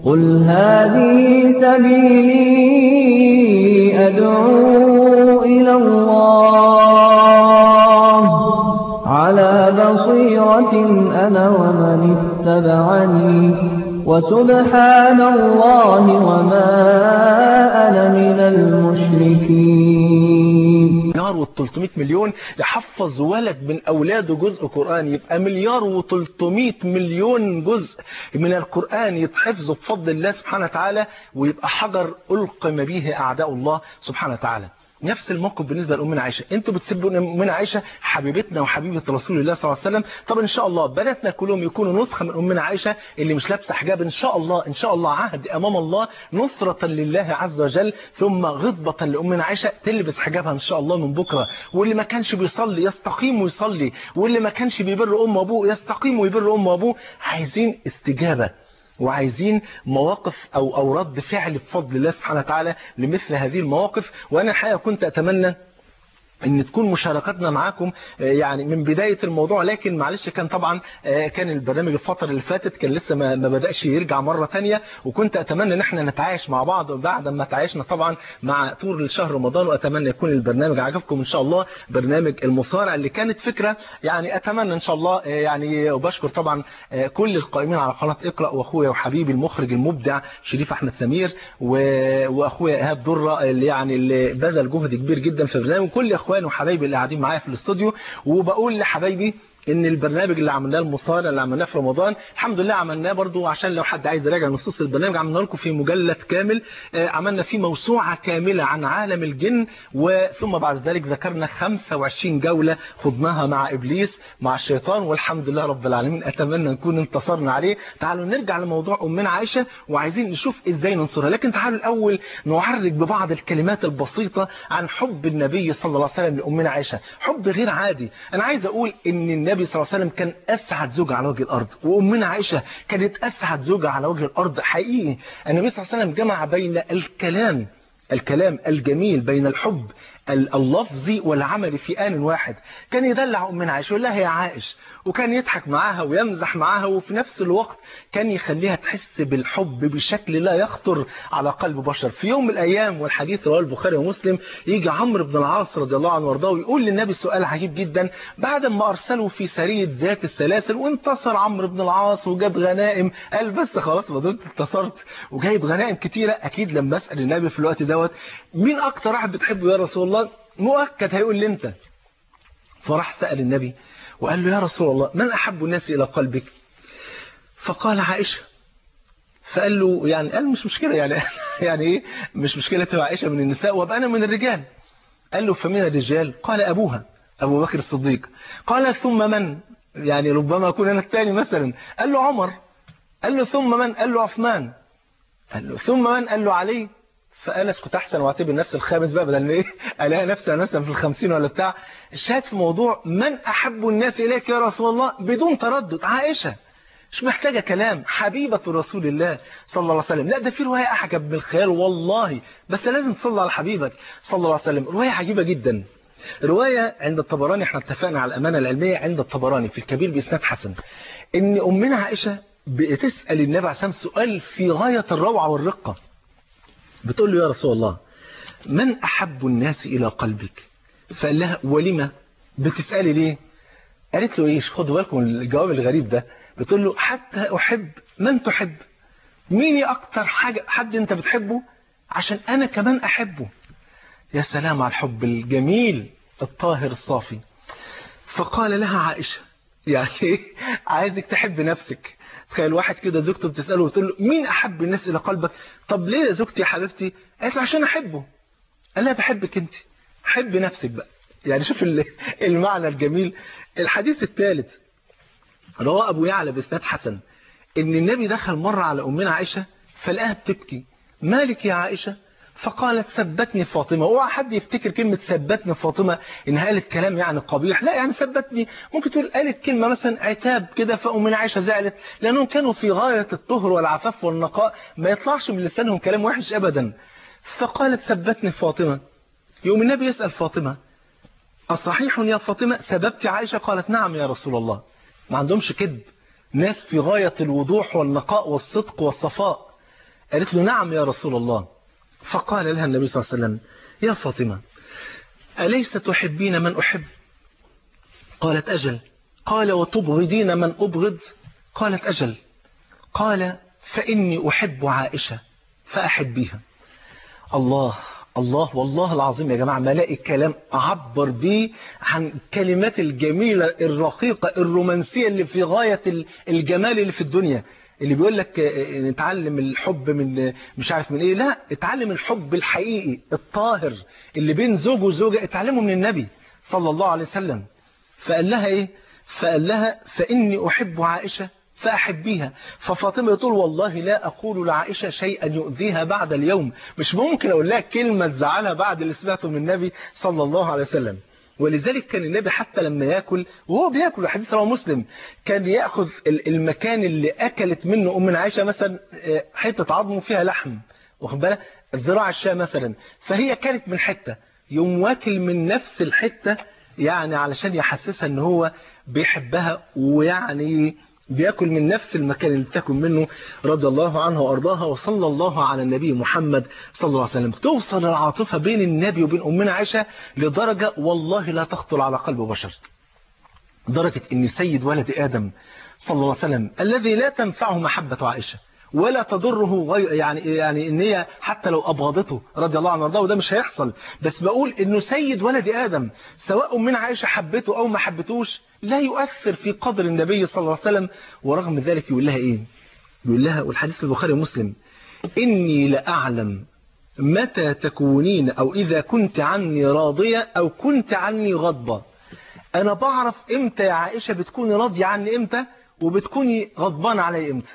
قل هذه سبيلي أدعو إلى الله على بصيرة أنا ومن اتبعني وسبحان الله وما أنا من المشركين مليار و300 مليون يحفظ ولد من أولاده جزء قرآن يبقى مليار و300 مليون جزء من القرآن يتحفظوا بفضل الله سبحانه وتعالى ويبقى حجر ألقم به أعداء الله سبحانه وتعالى نفس الموقف بالنسبة لأمنا عائشة انتوا بتسبوا أمنا عائشة حبيبتنا وحبيبة رسول الله صلى الله عليه وسلم طب إن شاء الله بناتنا كلهم يكونوا نسخة من أمنا عائشة اللي مش لابسة حجاب إن شاء الله إن شاء الله عهد أمام الله نصرة لله عز وجل ثم غضبة لأمنا عائشة تلبس حجابها إن شاء الله من بكرة واللي ما كانش بيصلي يستقيم ويصلي واللي ما كانش بيبر أم وأبوه يستقيم ويبر أم وأبوه عايزين استجابة وعايزين مواقف أو, أو رد فعل بفضل الله سبحانه وتعالى لمثل هذه المواقف وأنا الحقيقة كنت أتمنى ان تكون مشاركتنا معاكم يعني من بداية الموضوع لكن معلش كان طبعا كان البرنامج الفترة اللي فاتت كان لسه ما بدأش يرجع مرة تانية وكنت اتمنى ان احنا نتعايش مع بعض وبعد ما تعايشنا طبعا مع طول شهر رمضان واتمنى يكون البرنامج عجبكم ان شاء الله برنامج المصارع اللي كانت فكرة يعني اتمنى ان شاء الله يعني وبشكر طبعا كل القائمين على قناة اقرأ واخويا وحبيبي المخرج المبدع شريف احمد سمير واخويا ايهاب درة اللي يعني اللي بذل جهد كبير جدا في البرنامج وكل اخواني وحبايبي اللي قاعدين معايا في الاستوديو وبقول لحبايبي ان البرنامج اللي عملناه المصارع اللي عملناه في رمضان الحمد لله عملناه برضو عشان لو حد عايز يراجع نصوص البرنامج عملنا لكم في مجلد كامل عملنا فيه موسوعة كاملة عن عالم الجن وثم بعد ذلك ذكرنا 25 جولة خضناها مع إبليس مع الشيطان والحمد لله رب العالمين أتمنى نكون انتصرنا عليه تعالوا نرجع لموضوع أمنا عائشة وعايزين نشوف إزاي ننصرها لكن تعالوا الأول نعرج ببعض الكلمات البسيطة عن حب النبي صلى الله عليه وسلم لأمنا عائشة حب غير عادي أنا عايز أقول إن النبي صلى الله عليه وسلم كان أسعد زوجة على وجه الأرض وأمنا عائشة كانت أسعد زوجة على وجه الأرض حقيقي النبي صلى الله عليه وسلم جمع بين الكلام الكلام الجميل بين الحب اللفظي والعملي في آن واحد كان يدلع أمنا عائشة يقول لها يا عائش وكان يضحك معاها ويمزح معاها وفي نفس الوقت كان يخليها تحس بالحب بشكل لا يخطر على قلب بشر في يوم من الأيام والحديث رواه البخاري ومسلم يجي عمرو بن العاص رضي الله عنه وارضاه ويقول للنبي سؤال عجيب جدا بعد ما أرسلوا في سرية ذات السلاسل وانتصر عمرو بن العاص وجاب غنائم قال بس خلاص ما دمت انتصرت وجايب غنائم كتيرة أكيد لما أسأل النبي في الوقت دوت مين أكتر واحد بتحبه يا رسول الله مؤكد هيقول لي انت فراح سأل النبي وقال له يا رسول الله من أحب الناس إلى قلبك فقال عائشة فقال له يعني قال مش مشكلة يعني يعني ايه مش مشكلة تبقى عائشة من النساء وابقى أنا من الرجال قال له فمن الرجال قال أبوها أبو بكر الصديق قال ثم من يعني ربما أكون أنا الثاني مثلا قال له عمر قال له ثم من قال له عثمان قال له ثم من قال له علي فقال اسكت احسن واعتبر نفسي الخامس بقى بدل ايه الاقي نفسي مثلا في الخمسين ولا بتاع الشاهد في موضوع من احب الناس اليك يا رسول الله بدون تردد عائشه مش محتاجه كلام حبيبه رسول الله صلى الله عليه وسلم لا ده في روايه احجب من الخيال والله بس لازم تصلي على حبيبك صلى الله عليه وسلم روايه عجيبه جدا روايه عند الطبراني احنا اتفقنا على الامانه العلميه عند الطبراني في الكبير باسناد حسن ان امنا عائشه بتسال النبي عليه الصلاه سؤال في غايه الروعه والرقه بتقول له يا رسول الله من أحب الناس إلى قلبك فقال لها ولما بتسألي ليه قالت له ايش خدوا بالكم الجواب الغريب ده بتقول له حتى أحب من تحب مين أكتر حاجة حد أنت بتحبه عشان أنا كمان أحبه يا سلام على الحب الجميل الطاهر الصافي فقال لها عائشة يعني عايزك تحب نفسك تخيل واحد كده زوجته بتسأله وتقول له مين أحب الناس إلى قلبك طب ليه يا زوجتي يا حبيبتي قالت له عشان أحبه قال لها بحبك أنت حب نفسك بقى يعني شوف المعنى الجميل الحديث الثالث رواه أبو يعلى بإسناد حسن إن النبي دخل مرة على أمنا عائشة فلقاها بتبكي مالك يا عائشة فقالت سبتني فاطمة اوعى حد يفتكر كلمة سبتني فاطمة انها قالت كلام يعني قبيح لا يعني سبتني ممكن تقول قالت كلمة مثلا عتاب كده فأمنا عائشة زعلت لأنهم كانوا في غاية الطهر والعفاف والنقاء ما يطلعش من لسانهم كلام وحش أبدا فقالت سبتني فاطمة يوم النبي يسأل فاطمة أصحيح يا فاطمة سببت عائشة قالت نعم يا رسول الله ما عندهمش كذب ناس في غاية الوضوح والنقاء والصدق والصفاء قالت له نعم يا رسول الله فقال لها النبي صلى الله عليه وسلم يا فاطمة أليس تحبين من أحب قالت أجل قال وتبغضين من أبغض قالت أجل قال فإني أحب عائشة فأحبيها الله الله والله العظيم يا جماعة ما لاقي كلام أعبر بيه عن الكلمات الجميلة الرقيقة الرومانسية اللي في غاية الجمال اللي في الدنيا اللي بيقول لك نتعلم الحب من مش عارف من ايه لا اتعلم الحب الحقيقي الطاهر اللي بين زوج وزوجة اتعلمه من النبي صلى الله عليه وسلم فقال لها ايه فقال لها فإني أحب عائشة فأحبيها ففاطمة تقول والله لا أقول لعائشة شيئا يؤذيها بعد اليوم مش ممكن أقول لها كلمة تزعلها بعد اللي سمعته من النبي صلى الله عليه وسلم ولذلك كان النبي حتى لما ياكل وهو بياكل الحديث رواه مسلم كان ياخذ المكان اللي اكلت منه ام عائشه مثلا حته عظم فيها لحم واخد بالك الذراع الشاة مثلا فهي كانت من حته يوم واكل من نفس الحته يعني علشان يحسسها ان هو بيحبها ويعني بياكل من نفس المكان اللي بتاكل منه رضي الله عنها وارضاها وصلى الله على النبي محمد صلى الله عليه وسلم توصل العاطفه بين النبي وبين امنا عائشه لدرجه والله لا تخطر على قلب بشر درجه ان سيد ولد ادم صلى الله عليه وسلم الذي لا تنفعه محبه عائشه ولا تضره غير يعني يعني ان هي حتى لو ابغضته رضي الله عنها وارضاه وده مش هيحصل بس بقول انه سيد ولد ادم سواء من عائشه حبته او ما حبتوش لا يؤثر في قدر النبي صلى الله عليه وسلم ورغم ذلك يقول لها ايه يقول لها والحديث في البخاري ومسلم اني لاعلم متى تكونين او اذا كنت عني راضيه او كنت عني غضبه انا بعرف امتى يا عائشه بتكوني راضيه عني امتى وبتكوني غضبانه علي امتى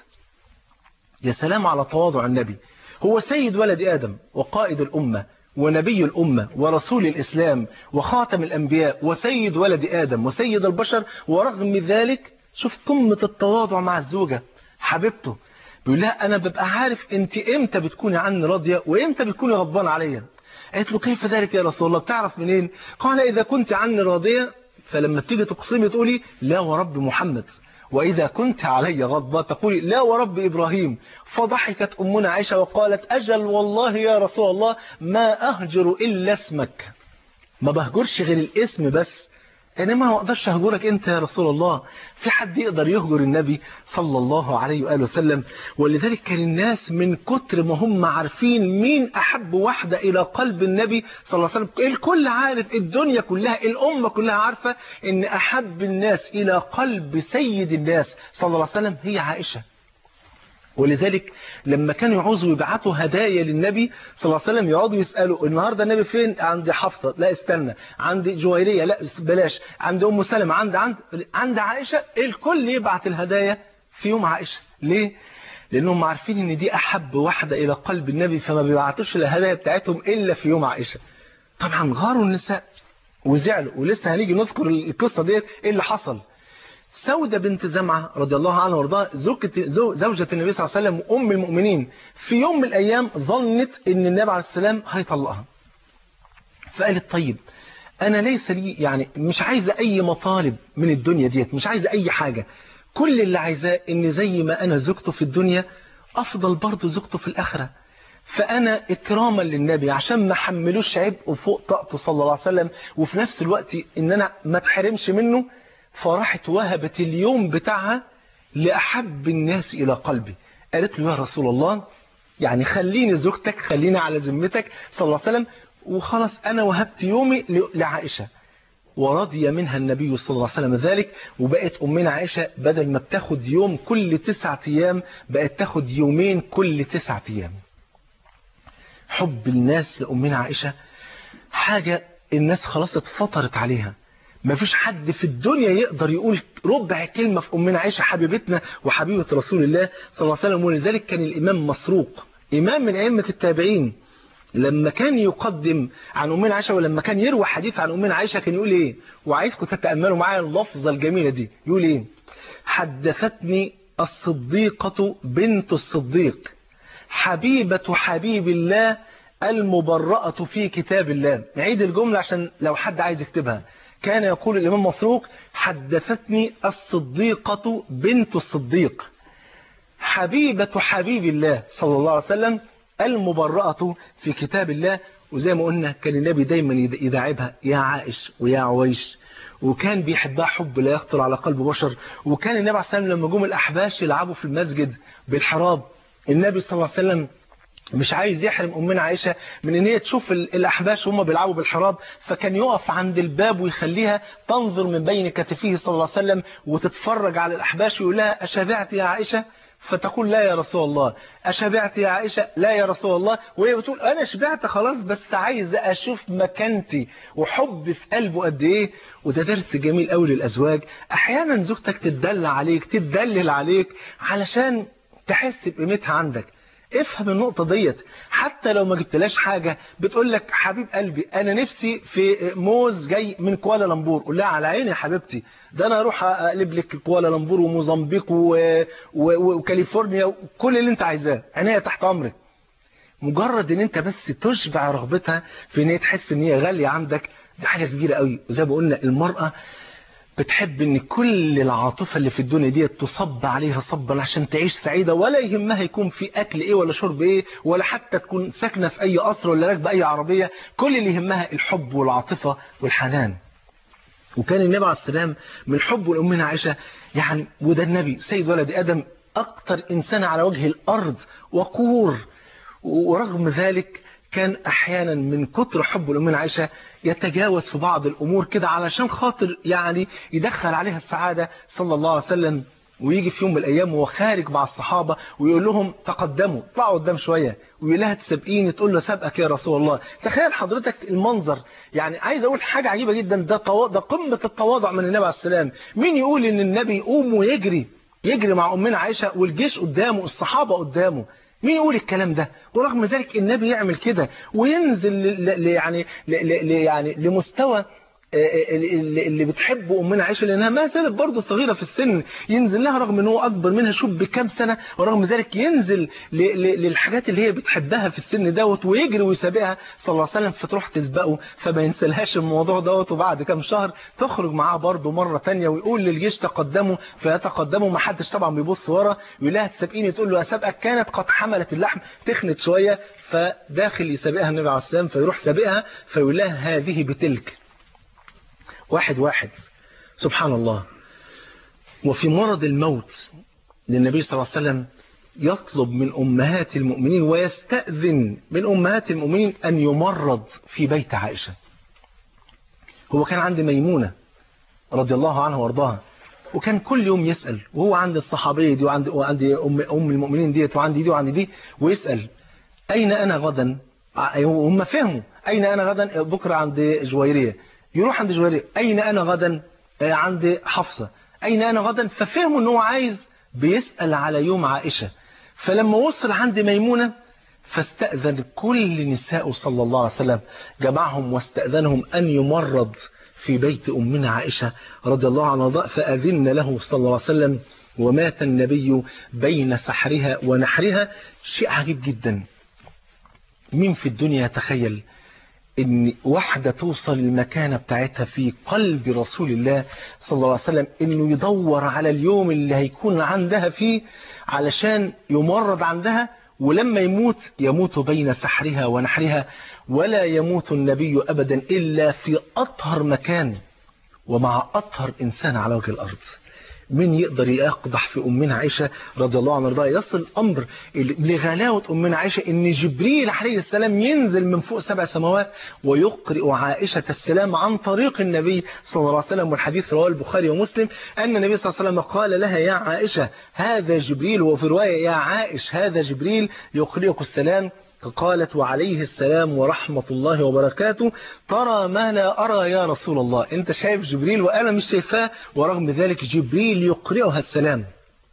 يا سلام على تواضع النبي هو سيد ولد آدم وقائد الأمة ونبي الأمة ورسول الإسلام وخاتم الأنبياء وسيد ولد آدم وسيد البشر ورغم ذلك شوف قمة التواضع مع الزوجة حبيبته بيقول لها أنا ببقى عارف أنت إمتى بتكوني عني راضية وإمتى بتكوني غضبان عليا قالت له كيف ذلك يا رسول الله بتعرف منين قال إذا كنت عني راضية فلما تيجي تقسمي تقولي لا ورب محمد وإذا كنت علي غضبة تقولي لا ورب إبراهيم فضحكت أمنا عائشة وقالت أجل والله يا رسول الله ما أهجر إلا اسمك ما بهجرش غير الاسم بس أنا ما أقدرش أهجرك أنت يا رسول الله في حد يقدر يهجر النبي صلى الله عليه وآله وسلم ولذلك كان الناس من كتر ما هم عارفين مين أحب واحدة إلى قلب النبي صلى الله عليه وسلم الكل عارف الدنيا كلها الأمة كلها عارفة أن أحب الناس إلى قلب سيد الناس صلى الله عليه وسلم هي عائشة ولذلك لما كانوا يعوزوا يبعتوا هدايا للنبي صلى الله عليه وسلم يقعدوا يسألوا النهاردة النبي فين عند حفصة لا استنى عند جويرية لا بلاش عند أم سلمة عند عند عند عائشة الكل يبعت الهدايا في يوم عائشة ليه؟ لأنهم عارفين ان دي أحب واحدة إلى قلب النبي فما بيبعتوش الهدايا بتاعتهم إلا في يوم عائشة طبعا غاروا النساء وزعلوا ولسه هنيجي نذكر القصة ديت ايه اللي حصل سودة بنت زمعة رضي الله عنها وارضاها زوجة النبي صلى الله عليه وسلم وأم المؤمنين في يوم من الأيام ظنت أن النبي عليه السلام هيطلقها فقالت طيب أنا ليس لي يعني مش عايزة أي مطالب من الدنيا ديت مش عايزة أي حاجة كل اللي عايزاه أن زي ما أنا زوجته في الدنيا أفضل برضه زوجته في الآخرة فأنا إكراما للنبي عشان ما حملوش عبء فوق طاقته صلى الله عليه وسلم وفي نفس الوقت إن أنا ما اتحرمش منه فراحت وهبت اليوم بتاعها لأحب الناس إلى قلبي قالت له يا رسول الله يعني خليني زوجتك خليني على ذمتك صلى الله عليه وسلم وخلاص أنا وهبت يومي لعائشة ورضي منها النبي صلى الله عليه وسلم ذلك وبقت أمنا عائشة بدل ما بتاخد يوم كل تسعة أيام بقت تاخد يومين كل تسعة أيام حب الناس لأمنا عائشة حاجة الناس خلاص اتفطرت عليها ما فيش حد في الدنيا يقدر يقول ربع كلمة في أمنا عائشة حبيبتنا وحبيبة رسول الله صلى الله عليه وسلم ولذلك كان الإمام مسروق إمام من أئمة التابعين لما كان يقدم عن أمنا عائشة ولما كان يروى حديث عن أمنا عائشة كان يقول إيه وعايزكم تتأملوا معايا اللفظة الجميلة دي يقول إيه حدثتني الصديقة بنت الصديق حبيبة حبيب الله المبرأة في كتاب الله نعيد الجملة عشان لو حد عايز يكتبها كان يقول الإمام مسروق حدثتني الصديقة بنت الصديق حبيبة حبيب الله صلى الله عليه وسلم المبرأة في كتاب الله وزي ما قلنا كان النبي دايما يداعبها يا عائش ويا عويش وكان بيحبها حب لا يخطر على قلب بشر وكان النبي عليه الصلاة والسلام لما جم الأحباش يلعبوا في المسجد بالحراب النبي صلى الله عليه وسلم مش عايز يحرم أمنا عائشة من ان هي تشوف الأحباش وهم بيلعبوا بالحراب فكان يقف عند الباب ويخليها تنظر من بين كتفيه صلى الله عليه وسلم وتتفرج على الأحباش ويقول لها أشبعت يا عائشة فتقول لا يا رسول الله أشبعت يا عائشة لا يا رسول الله وهي بتقول أنا شبعت خلاص بس عايز أشوف مكانتي وحب في قلبه قد إيه وده درس جميل قوي للأزواج أحيانا زوجتك تتدلع عليك تتدلل عليك علشان تحس بقيمتها عندك افهم النقطة ديت حتى لو ما جبتلاش حاجة بتقول لك حبيب قلبي انا نفسي في موز جاي من كوالالمبور قول لها على عيني يا حبيبتي ده انا اروح اقلب لك كوالالمبور وموزمبيق و... و... وكاليفورنيا وكل اللي انت عايزاه عينيا تحت امرك مجرد ان انت بس تشبع رغبتها في ان هي تحس ان هي غالية عندك دي حاجة كبيرة قوي وزي ما قلنا المرأة بتحب ان كل العاطفة اللي في الدنيا دي تصب عليها صبا عشان تعيش سعيدة ولا يهمها يكون في اكل ايه ولا شرب ايه ولا حتى تكون ساكنة في اي قصر ولا راكبة اي عربية كل اللي يهمها الحب والعاطفة والحنان وكان النبي عليه السلام من حبه لأمنا عائشة يعني وده النبي سيد ولد آدم أكتر إنسان على وجه الأرض وقور ورغم ذلك كان احيانا من كتر حبه لامنا عائشه يتجاوز في بعض الامور كده علشان خاطر يعني يدخل عليها السعاده صلى الله عليه وسلم ويجي في يوم من الايام وهو خارج مع الصحابه ويقول لهم تقدموا اطلعوا قدام شويه ويقول لها تسابقيني تقول له سابقك يا رسول الله تخيل حضرتك المنظر يعني عايز اقول حاجه عجيبه جدا ده طو... ده قمه التواضع من النبي عليه السلام مين يقول ان النبي يقوم ويجري يجري مع امنا عائشه والجيش قدامه الصحابه قدامه مين يقول الكلام ده ورغم ذلك النبي يعمل كده وينزل ل يعني ل يعني لمستوى اللي بتحبه امنا عائشه لانها ما زالت برضه صغيره في السن ينزل لها رغم ان هو اكبر منها شوف بكام سنه ورغم ذلك ينزل للحاجات اللي هي بتحبها في السن دوت ويجري ويسابقها صلى الله عليه وسلم فتروح تسبقه فما ينسلهاش الموضوع دوت وبعد كام شهر تخرج معاه برضه مره ثانيه ويقول للجيش تقدموا فيتقدموا ما حدش طبعا بيبص ورا يقول لها تسابقيني تقول له اسابقك كانت قد حملت اللحم تخنت شويه فداخل يسابقها النبي عليه السلام فيروح سابقها فيقول لها هذه بتلك واحد واحد سبحان الله وفي مرض الموت للنبي صلى الله عليه وسلم يطلب من أمهات المؤمنين ويستأذن من أمهات المؤمنين أن يمرض في بيت عائشة هو كان عند ميمونة رضي الله عنها وارضاها وكان كل يوم يسأل وهو عند الصحابية دي وعند, وعند أم, أم المؤمنين ديت وعندي دي وعندي دي ويسأل أين أنا غدا هم فهموا أين أنا غدا بكرة عند جويرية يروح عند جويرية أين أنا غدا عند حفصة أين أنا غدا ففهموا أنه عايز بيسأل على يوم عائشة فلما وصل عند ميمونة فاستأذن كل نساء صلى الله عليه وسلم جمعهم واستأذنهم أن يمرض في بيت أمنا عائشة رضي الله عنها فأذن له صلى الله عليه وسلم ومات النبي بين سحرها ونحرها شيء عجيب جدا مين في الدنيا يتخيل ان واحدة توصل المكانة بتاعتها في قلب رسول الله صلى الله عليه وسلم انه يدور على اليوم اللي هيكون عندها فيه علشان يمرض عندها ولما يموت يموت بين سحرها ونحرها ولا يموت النبي أبدا إلا في أطهر مكان ومع أطهر إنسان على وجه الأرض من يقدر يقدح في أمنا عائشة رضي الله عنها رضاها يصل الأمر لغلاوة أمنا عائشة إن جبريل عليه السلام ينزل من فوق سبع سماوات ويقرئ عائشة السلام عن طريق النبي صلى الله عليه وسلم والحديث رواه البخاري ومسلم أن النبي صلى الله عليه وسلم قال لها يا عائشة هذا جبريل وفي رواية يا عائش هذا جبريل يقرئك السلام قالت وعليه السلام ورحمة الله وبركاته ترى ما لا أرى يا رسول الله أنت شايف جبريل وأنا مش شايفاه ورغم ذلك جبريل يقرئها السلام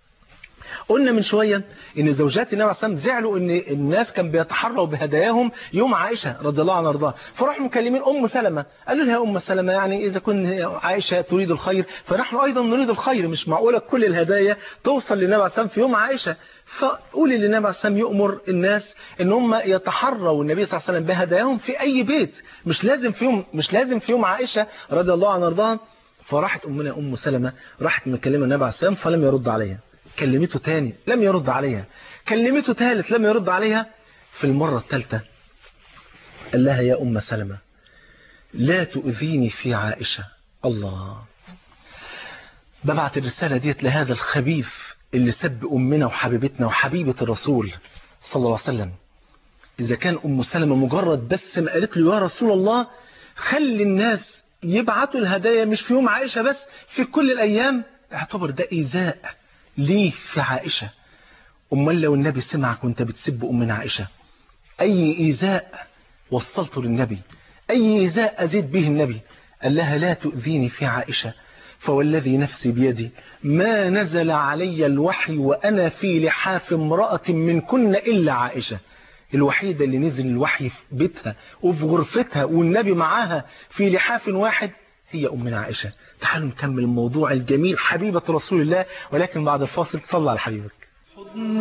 قلنا من شوية ان زوجات النبي عليه الصلاه زعلوا ان الناس كان بيتحروا بهداياهم يوم عائشة رضي الله عنها وارضاها فراحوا مكلمين ام سلمة قالوا لها ام سلمة يعني اذا كن عائشة تريد الخير فنحن ايضا نريد الخير مش معقولة كل الهدايا توصل للنبي عليه الصلاه في يوم عائشة فقولي للنبي عليه الصلاه يؤمر الناس ان هم يتحروا النبي صلى الله عليه وسلم بهداياهم في اي بيت مش لازم في يوم مش لازم في يوم عائشة رضي الله عنها وارضاها فراحت امنا ام سلمة راحت مكلمه النبي عليه الصلاه فلم يرد عليها كلمته تاني لم يرد عليها كلمته ثالث لم يرد عليها في المرة الثالثة قال لها يا أم سلمة لا تؤذيني في عائشة الله ببعت الرسالة ديت لهذا الخبيث اللي سب أمنا وحبيبتنا وحبيبة الرسول صلى الله عليه وسلم إذا كان أم سلمة مجرد بس ما قالت له يا رسول الله خلي الناس يبعتوا الهدايا مش في يوم عائشة بس في كل الأيام اعتبر ده إيذاء ليه في عائشة أمال لو النبي سمعك وانت بتسب أمنا عائشة أي إيذاء وصلته للنبي أي إيذاء أزيد به النبي قال لها لا تؤذيني في عائشة فوالذي نفسي بيدي ما نزل علي الوحي وأنا في لحاف امرأة من كن إلا عائشة الوحيدة اللي نزل الوحي في بيتها وفي غرفتها والنبي معاها في لحاف واحد هي أمنا عائشة تعالوا نكمل الموضوع الجميل حبيبة رسول الله ولكن بعد الفاصل صلى على حبيبك حضن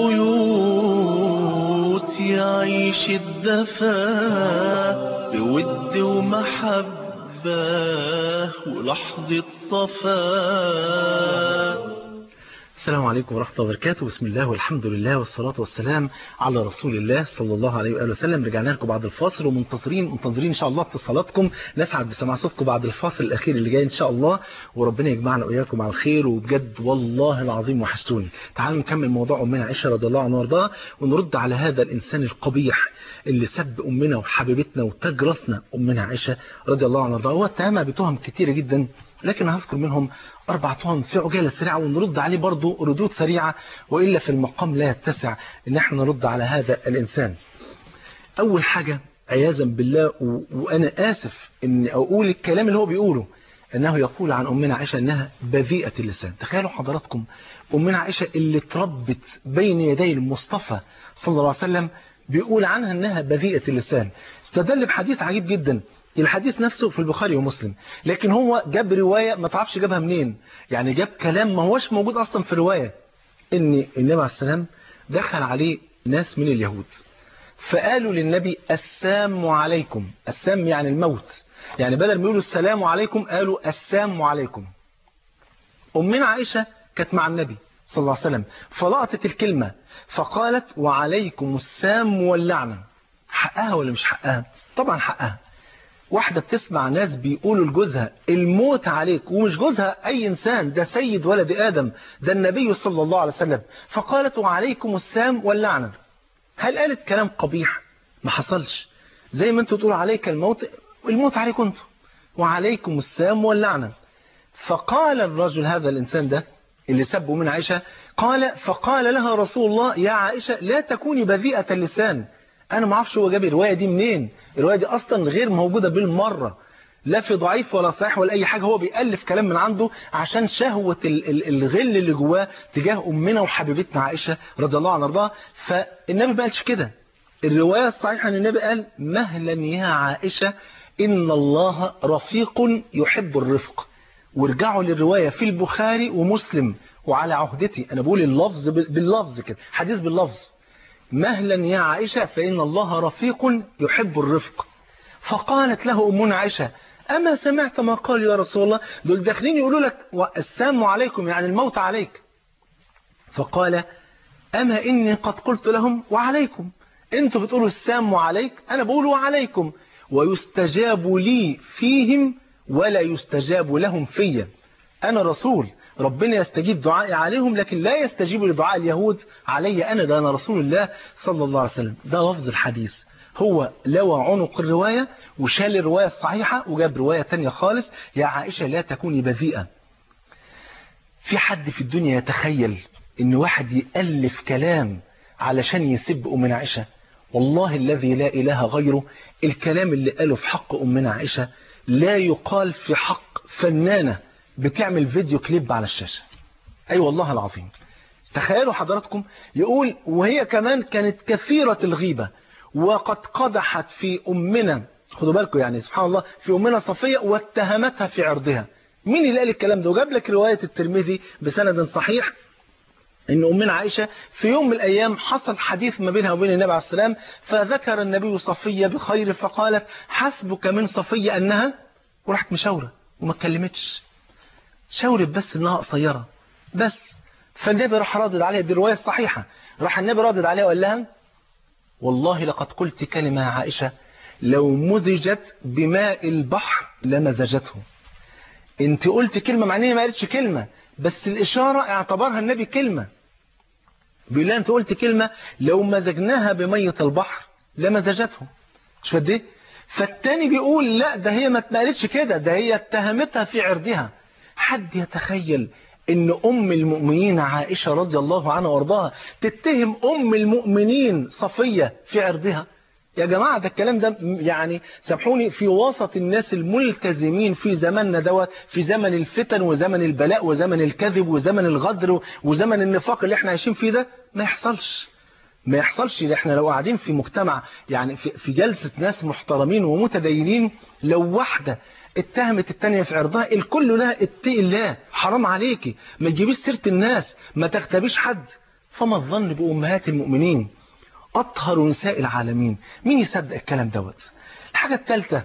البيوت يعيش الدفا بود ومحبة ولحظة صفا السلام عليكم ورحمة الله وبركاته بسم الله والحمد لله والصلاة والسلام على رسول الله صلى الله عليه وآله وسلم رجعنا لكم بعد الفاصل ومنتظرين منتظرين إن شاء الله اتصالاتكم نسعد بسماع صوتكم بعد الفاصل الأخير اللي جاي إن شاء الله وربنا يجمعنا وإياكم على الخير وبجد والله العظيم وحشتوني تعالوا نكمل موضوع أمنا عائشة رضي الله عنها وارضاها ونرد على هذا الإنسان القبيح اللي سب أمنا وحبيبتنا وتاج راسنا أمنا عائشة رضي الله عنها وارضاها هو اتهمها بتهم كتيرة جدا لكن هذكر منهم أربع تهم في عجالة سريعة ونرد عليه برضه ردود سريعة وإلا في المقام لا يتسع إن احنا نرد على هذا الإنسان أول حاجة عياذا بالله و... وأنا آسف إن أقول الكلام اللي هو بيقوله أنه يقول عن أمنا عائشة أنها بذيئة اللسان تخيلوا حضراتكم أمنا عائشة اللي تربت بين يدي المصطفى صلى الله عليه وسلم بيقول عنها أنها بذيئة اللسان استدل بحديث عجيب جدا الحديث نفسه في البخاري ومسلم لكن هو جاب رواية ما تعرفش جابها منين يعني جاب كلام ما هوش موجود أصلا في رواية ان النبي عليه السلام دخل عليه ناس من اليهود فقالوا للنبي السام عليكم السام يعني الموت يعني بدل ما يقولوا السلام عليكم قالوا السام عليكم أمنا عائشة كانت مع النبي صلى الله عليه وسلم فلقطت الكلمة فقالت وعليكم السام واللعنة حقها ولا مش حقها طبعا حقها واحدة بتسمع ناس بيقولوا لجوزها الموت عليك ومش جوزها أي إنسان ده سيد ولد آدم ده النبي صلى الله عليه وسلم فقالت وعليكم السام واللعنة هل قالت كلام قبيح ما حصلش زي ما انتوا تقولوا عليك الموت الموت عليكم انتوا وعليكم السام واللعنة فقال الرجل هذا الإنسان ده اللي سبه من عائشة قال فقال لها رسول الله يا عائشة لا تكوني بذيئة اللسان انا ما اعرفش هو جاب الروايه دي منين الروايه دي اصلا غير موجوده بالمره لا في ضعيف ولا صحيح ولا اي حاجه هو بيالف كلام من عنده عشان شهوه الغل اللي جواه تجاه امنا وحبيبتنا عائشه رضي الله عنها وارضاها فالنبي ما قالش كده الروايه الصحيحه ان النبي قال مهلا يا عائشه ان الله رفيق يحب الرفق وارجعوا للروايه في البخاري ومسلم وعلى عهدتي انا بقول اللفظ باللفظ كده حديث باللفظ مهلا يا عائشة فإن الله رفيق يحب الرفق فقالت له أمنا عائشة أما سمعت ما قال يا رسول الله دول داخلين يقولوا لك السام عليكم يعني الموت عليك فقال أما إني قد قلت لهم وعليكم أنتوا بتقولوا السام عليك أنا بقول وعليكم ويستجاب لي فيهم ولا يستجاب لهم فيا أنا رسول ربنا يستجيب دعائي عليهم لكن لا يستجيب لدعاء اليهود علي أنا ده أنا رسول الله صلى الله عليه وسلم ده لفظ الحديث هو لوى عنق الرواية وشال الرواية الصحيحة وجاب رواية تانية خالص يا عائشة لا تكوني بذيئة في حد في الدنيا يتخيل ان واحد يألف كلام علشان يسب أمنا عائشة والله الذي لا إله غيره الكلام اللي قاله في حق أمنا عائشة لا يقال في حق فنانة بتعمل فيديو كليب على الشاشة أي أيوة والله العظيم تخيلوا حضراتكم يقول وهي كمان كانت كثيرة الغيبة وقد قدحت في أمنا خدوا بالكم يعني سبحان الله في أمنا صفية واتهمتها في عرضها مين اللي قال الكلام ده وجاب لك رواية الترمذي بسند صحيح ان امنا عائشة في يوم من الايام حصل حديث ما بينها وبين النبي عليه السلام فذكر النبي صفية بخير فقالت حسبك من صفية انها وراحت مشاورة وما اتكلمتش شاورت بس انها قصيرة بس فالنبي راح رادد عليها دي الرواية الصحيحة راح النبي رادد عليها وقال لها والله لقد قلت كلمة يا عائشة لو مزجت بماء البحر لمزجته انت قلت كلمة معنيها ما قالتش كلمة بس الإشارة اعتبرها النبي كلمة بيقول لها انت قلت كلمة لو مزجناها بمية البحر لمزجته مش فد ايه فالتاني بيقول لا ده هي ما اتقالتش كده ده هي اتهمتها في عرضها حد يتخيل ان ام المؤمنين عائشة رضي الله عنها وارضاها تتهم ام المؤمنين صفية في عرضها يا جماعة ده الكلام ده يعني سامحوني في وسط الناس الملتزمين في زماننا دوت في زمن الفتن وزمن البلاء وزمن الكذب وزمن الغدر وزمن النفاق اللي احنا عايشين فيه ده ما يحصلش ما يحصلش احنا لو قاعدين في مجتمع يعني في, في جلسة ناس محترمين ومتدينين لو واحدة اتهمت التانية في عرضها الكل لا اتقي الله حرام عليكي ما تجيبيش سيرة الناس ما تغتابيش حد فما الظن بأمهات المؤمنين أطهر نساء العالمين مين يصدق الكلام دوت الحاجة الثالثة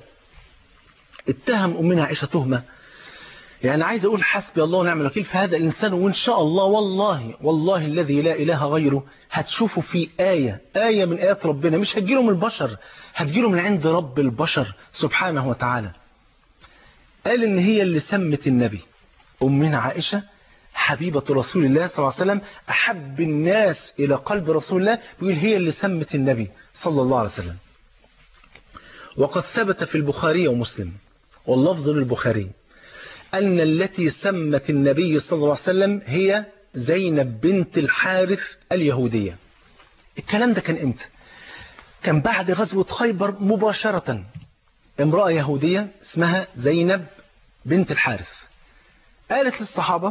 اتهم أمنا عائشة تهمة يعني عايز أقول حسبي الله ونعم الوكيل في هذا الإنسان وإن شاء الله والله والله الذي لا إله غيره هتشوفوا في آية آية من آيات ربنا مش هتجيله من البشر هتجيله من عند رب البشر سبحانه وتعالى قال إن هي اللي سمت النبي أمنا عائشة حبيبة رسول الله صلى الله عليه وسلم أحب الناس إلى قلب رسول الله بيقول هي اللي سمت النبي صلى الله عليه وسلم وقد ثبت في البخاري ومسلم واللفظ للبخاري أن التي سمت النبي صلى الله عليه وسلم هي زينب بنت الحارث اليهودية الكلام ده كان امتى كان بعد غزوة خيبر مباشرة امرأة يهودية اسمها زينب بنت الحارث قالت للصحابة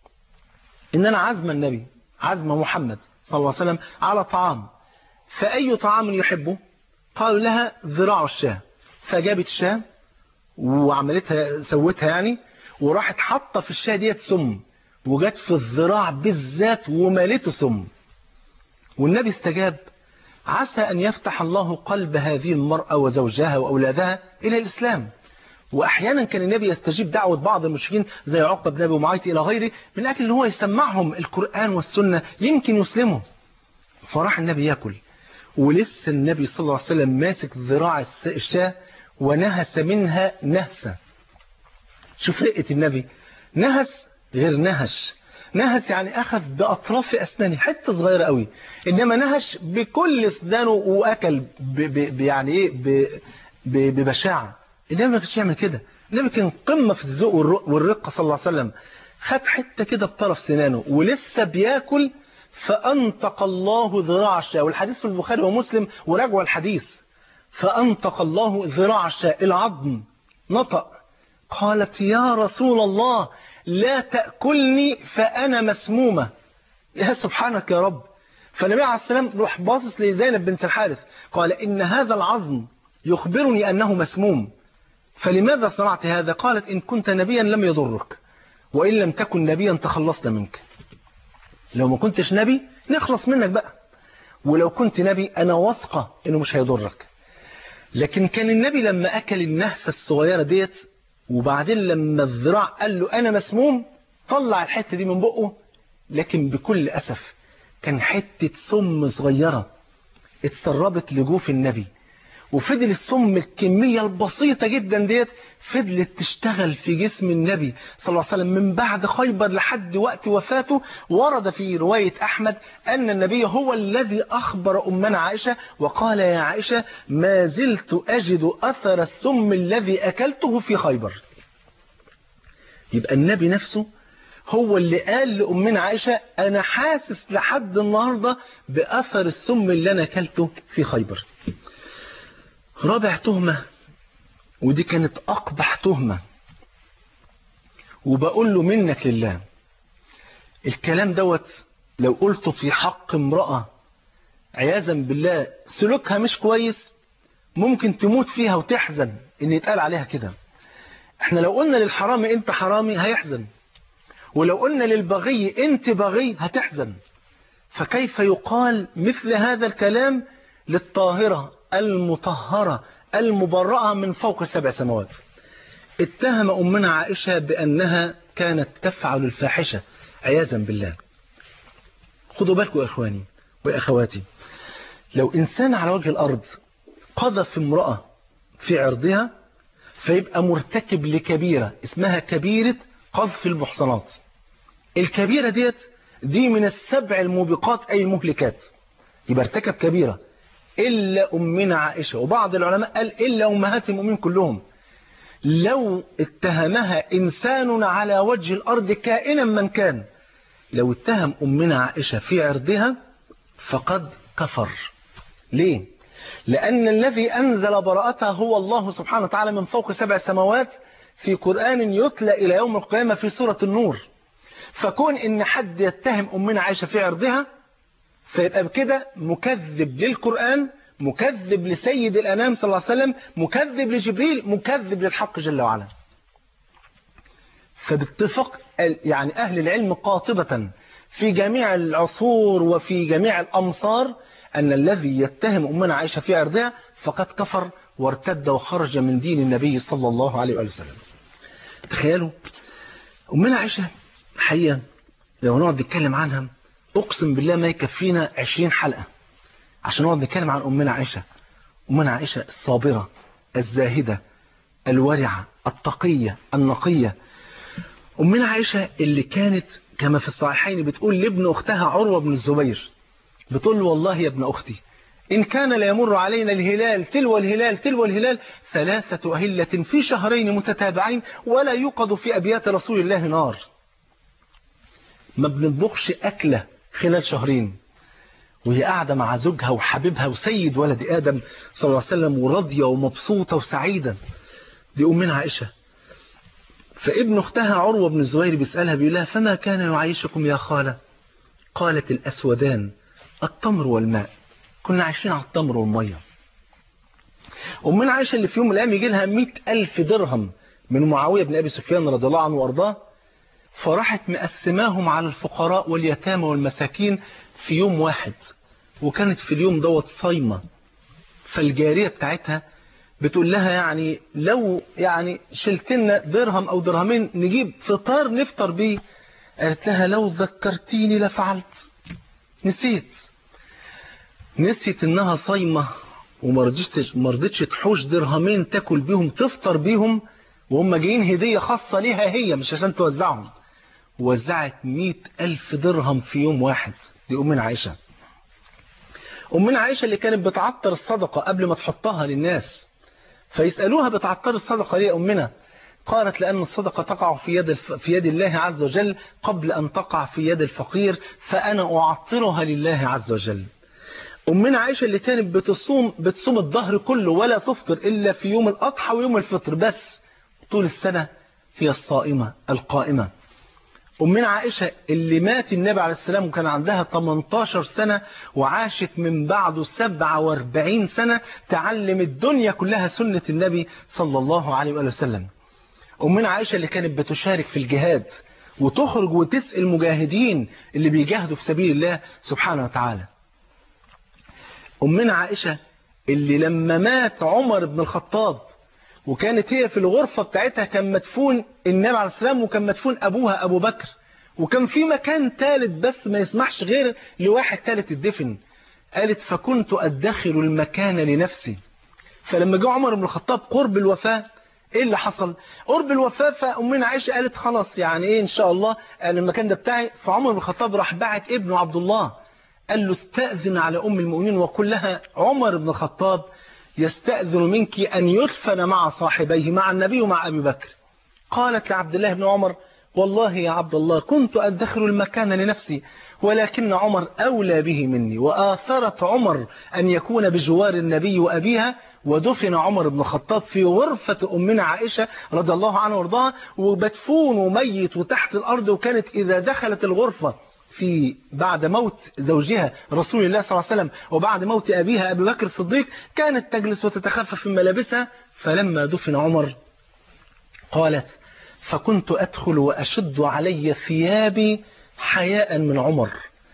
إن أنا عزم النبي عزم محمد صلى الله عليه وسلم على طعام فأي طعام يحبه قالوا لها ذراع الشاه فجابت الشاه وعملتها سوتها يعني وراحت حاطه في الشاه ديت سم وجت في الذراع بالذات ومالته سم والنبي استجاب عسى أن يفتح الله قلب هذه المرأة وزوجها وأولادها إلى الإسلام وأحيانا كان النبي يستجيب دعوة بعض المشركين زي عقبة بن أبي معيط إلى غيره من أجل أن هو يسمعهم القرآن والسنة يمكن يسلموا فراح النبي يأكل ولسه النبي صلى الله عليه وسلم ماسك ذراع الشاه ونهس منها نهسة شوف رقة النبي نهس غير نهش نهس يعني أخذ بأطراف أسنانه حتة صغيرة قوي إنما نهش بكل أسنانه وأكل ب ب يعني إيه ب ب ببشاعة النبي ما كانش يعمل كده النبي كان قمة في الذوق والرقة صلى الله عليه وسلم خد حتة كده بطرف سنانه ولسه بياكل فأنطق الله ذراع الشاة والحديث في البخاري ومسلم وراجعوا الحديث فأنطق الله ذراع الشاة العظم نطق قالت يا رسول الله لا تأكلني فأنا مسمومة يا سبحانك يا رب فالنبي عليه السلام روح باصص لزينب بنت الحارث قال إن هذا العظم يخبرني أنه مسموم فلماذا صنعت هذا قالت إن كنت نبيا لم يضرك وإن لم تكن نبيا تخلصنا منك لو ما كنتش نبي نخلص منك بقى ولو كنت نبي أنا واثقة إنه مش هيضرك لكن كان النبي لما أكل النهفة الصغيرة ديت وبعدين لما الذراع قال له أنا مسموم طلع الحتة دي من بقه لكن بكل أسف كان حتة سم صغيرة اتسربت لجوف النبي وفضل السم الكمية البسيطة جدا ديت فضلت تشتغل في جسم النبي صلى الله عليه وسلم من بعد خيبر لحد وقت وفاته ورد في رواية أحمد أن النبي هو الذي أخبر أمنا عائشة وقال يا عائشة ما زلت أجد أثر السم الذي أكلته في خيبر يبقى النبي نفسه هو اللي قال لأمنا عائشة أنا حاسس لحد النهاردة بأثر السم اللي أنا أكلته في خيبر رابع تهمة ودي كانت أقبح تهمة وبقول له منك لله الكلام دوت لو قلته في حق امرأة عياذا بالله سلوكها مش كويس ممكن تموت فيها وتحزن ان يتقال عليها كده احنا لو قلنا للحرامي انت حرامي هيحزن ولو قلنا للبغي انت بغي هتحزن فكيف يقال مثل هذا الكلام للطاهرة المطهرة المبرأة من فوق سبع سماوات اتهم أمنا عائشة بأنها كانت تفعل الفاحشة عياذا بالله خدوا بالكم يا إخواني وأخواتي لو إنسان على وجه الأرض قذف امرأة في عرضها فيبقى مرتكب لكبيرة اسمها كبيرة قذف المحصنات الكبيرة ديت دي من السبع الموبقات أي المهلكات يبقى ارتكب كبيرة إلا أمنا عائشة وبعض العلماء قال إلا أمهات المؤمنين كلهم لو اتهمها إنسان على وجه الأرض كائنا من كان لو اتهم أمنا عائشة في عرضها فقد كفر ليه؟ لأن الذي أنزل براءتها هو الله سبحانه وتعالى من فوق سبع سماوات في قرآن يتلى إلى يوم القيامة في سورة النور فكون إن حد يتهم أمنا عائشة في عرضها فيبقى بكده مكذب للقرآن مكذب لسيد الأنام صلى الله عليه وسلم مكذب لجبريل مكذب للحق جل وعلا فباتفاق يعني أهل العلم قاطبة في جميع العصور وفي جميع الأمصار أن الذي يتهم أمنا عائشة في عرضها فقد كفر وارتد وخرج من دين النبي صلى الله عليه وسلم تخيلوا أمنا عائشة حقيقة لو نقعد نتكلم عنها أقسم بالله ما يكفينا عشرين حلقة عشان نقعد نتكلم عن أمنا عائشة أمنا عائشة الصابرة الزاهدة الورعة التقية النقية أمنا عائشة اللي كانت كما في الصحيحين بتقول لابن أختها عروة بن الزبير بتقول والله يا ابن أختي إن كان ليمر علينا الهلال تلو الهلال تلو الهلال ثلاثة أهلة في شهرين متتابعين ولا يوقد في أبيات رسول الله نار ما بنطبخش أكلة خلال شهرين وهي قاعدة مع زوجها وحبيبها وسيد ولد آدم صلى الله عليه وسلم وراضية ومبسوطة وسعيدة دي أمنا عائشة فابن اختها عروة بن الزبير بيسألها بيقول لها فما كان يعيشكم يا خالة قالت الأسودان التمر والماء كنا عايشين على التمر والمية أمنا عائشة اللي في يوم من الأيام يجي لها 100 ألف درهم من معاوية بن أبي سفيان رضي الله عنه وأرضاه فراحت مقسماهم على الفقراء واليتامى والمساكين في يوم واحد وكانت في اليوم دوت صايمة فالجارية بتاعتها بتقول لها يعني لو يعني شلتنا درهم أو درهمين نجيب فطار نفطر بيه قالت لها لو ذكرتيني لفعلت نسيت نسيت انها صايمة ومرضتش مرضتش تحوش درهمين تاكل بيهم تفطر بيهم وهم جايين هدية خاصة ليها هي مش عشان توزعهم وزعت مئة ألف درهم في يوم واحد دي أمنا عائشة أمنا عائشة اللي كانت بتعطر الصدقة قبل ما تحطها للناس فيسألوها بتعطر الصدقة ليه أمنا قالت لأن الصدقة تقع في يد, في يد الله عز وجل قبل أن تقع في يد الفقير فأنا أعطرها لله عز وجل أمنا عائشة اللي كانت بتصوم بتصوم الظهر كله ولا تفطر إلا في يوم الأضحى ويوم الفطر بس طول السنة هي الصائمة القائمة أمنا عائشة اللي مات النبي عليه السلام وكان عندها 18 سنة وعاشت من بعده 47 سنة تعلم الدنيا كلها سنة النبي صلى الله عليه وآله وسلم أمنا عائشة اللي كانت بتشارك في الجهاد وتخرج وتسأل المجاهدين اللي بيجاهدوا في سبيل الله سبحانه وتعالى أمنا عائشة اللي لما مات عمر بن الخطاب وكانت هي في الغرفة بتاعتها كان مدفون النبي عليه السلام وكان مدفون أبوها أبو بكر وكان في مكان ثالث بس ما يسمحش غير لواحد ثالث الدفن قالت فكنت أدخر المكان لنفسي فلما جاء عمر بن الخطاب قرب الوفاة ايه اللي حصل قرب الوفاة فأمنا عائشة قالت خلاص يعني ايه ان شاء الله قال المكان ده بتاعي فعمر بن الخطاب راح بعت ابنه عبد الله قال له استأذن على أم المؤمنين وقل لها عمر بن الخطاب يستأذن منك أن يدفن مع صاحبيه مع النبي ومع أبي بكر قالت لعبد الله بن عمر والله يا عبد الله كنت أدخر المكان لنفسي ولكن عمر أولى به مني وآثرت عمر أن يكون بجوار النبي وأبيها ودفن عمر بن الخطاب في غرفة أمنا عائشة رضي الله عنها وارضاها وبدفون ميت وتحت الأرض وكانت إذا دخلت الغرفة في بعد موت زوجها رسول الله صلى الله عليه وسلم وبعد موت أبيها أبي بكر الصديق كانت تجلس وتتخفف من ملابسها فلما دفن عمر قالت فكنت أدخل وأشد علي ثيابي حياء من عمر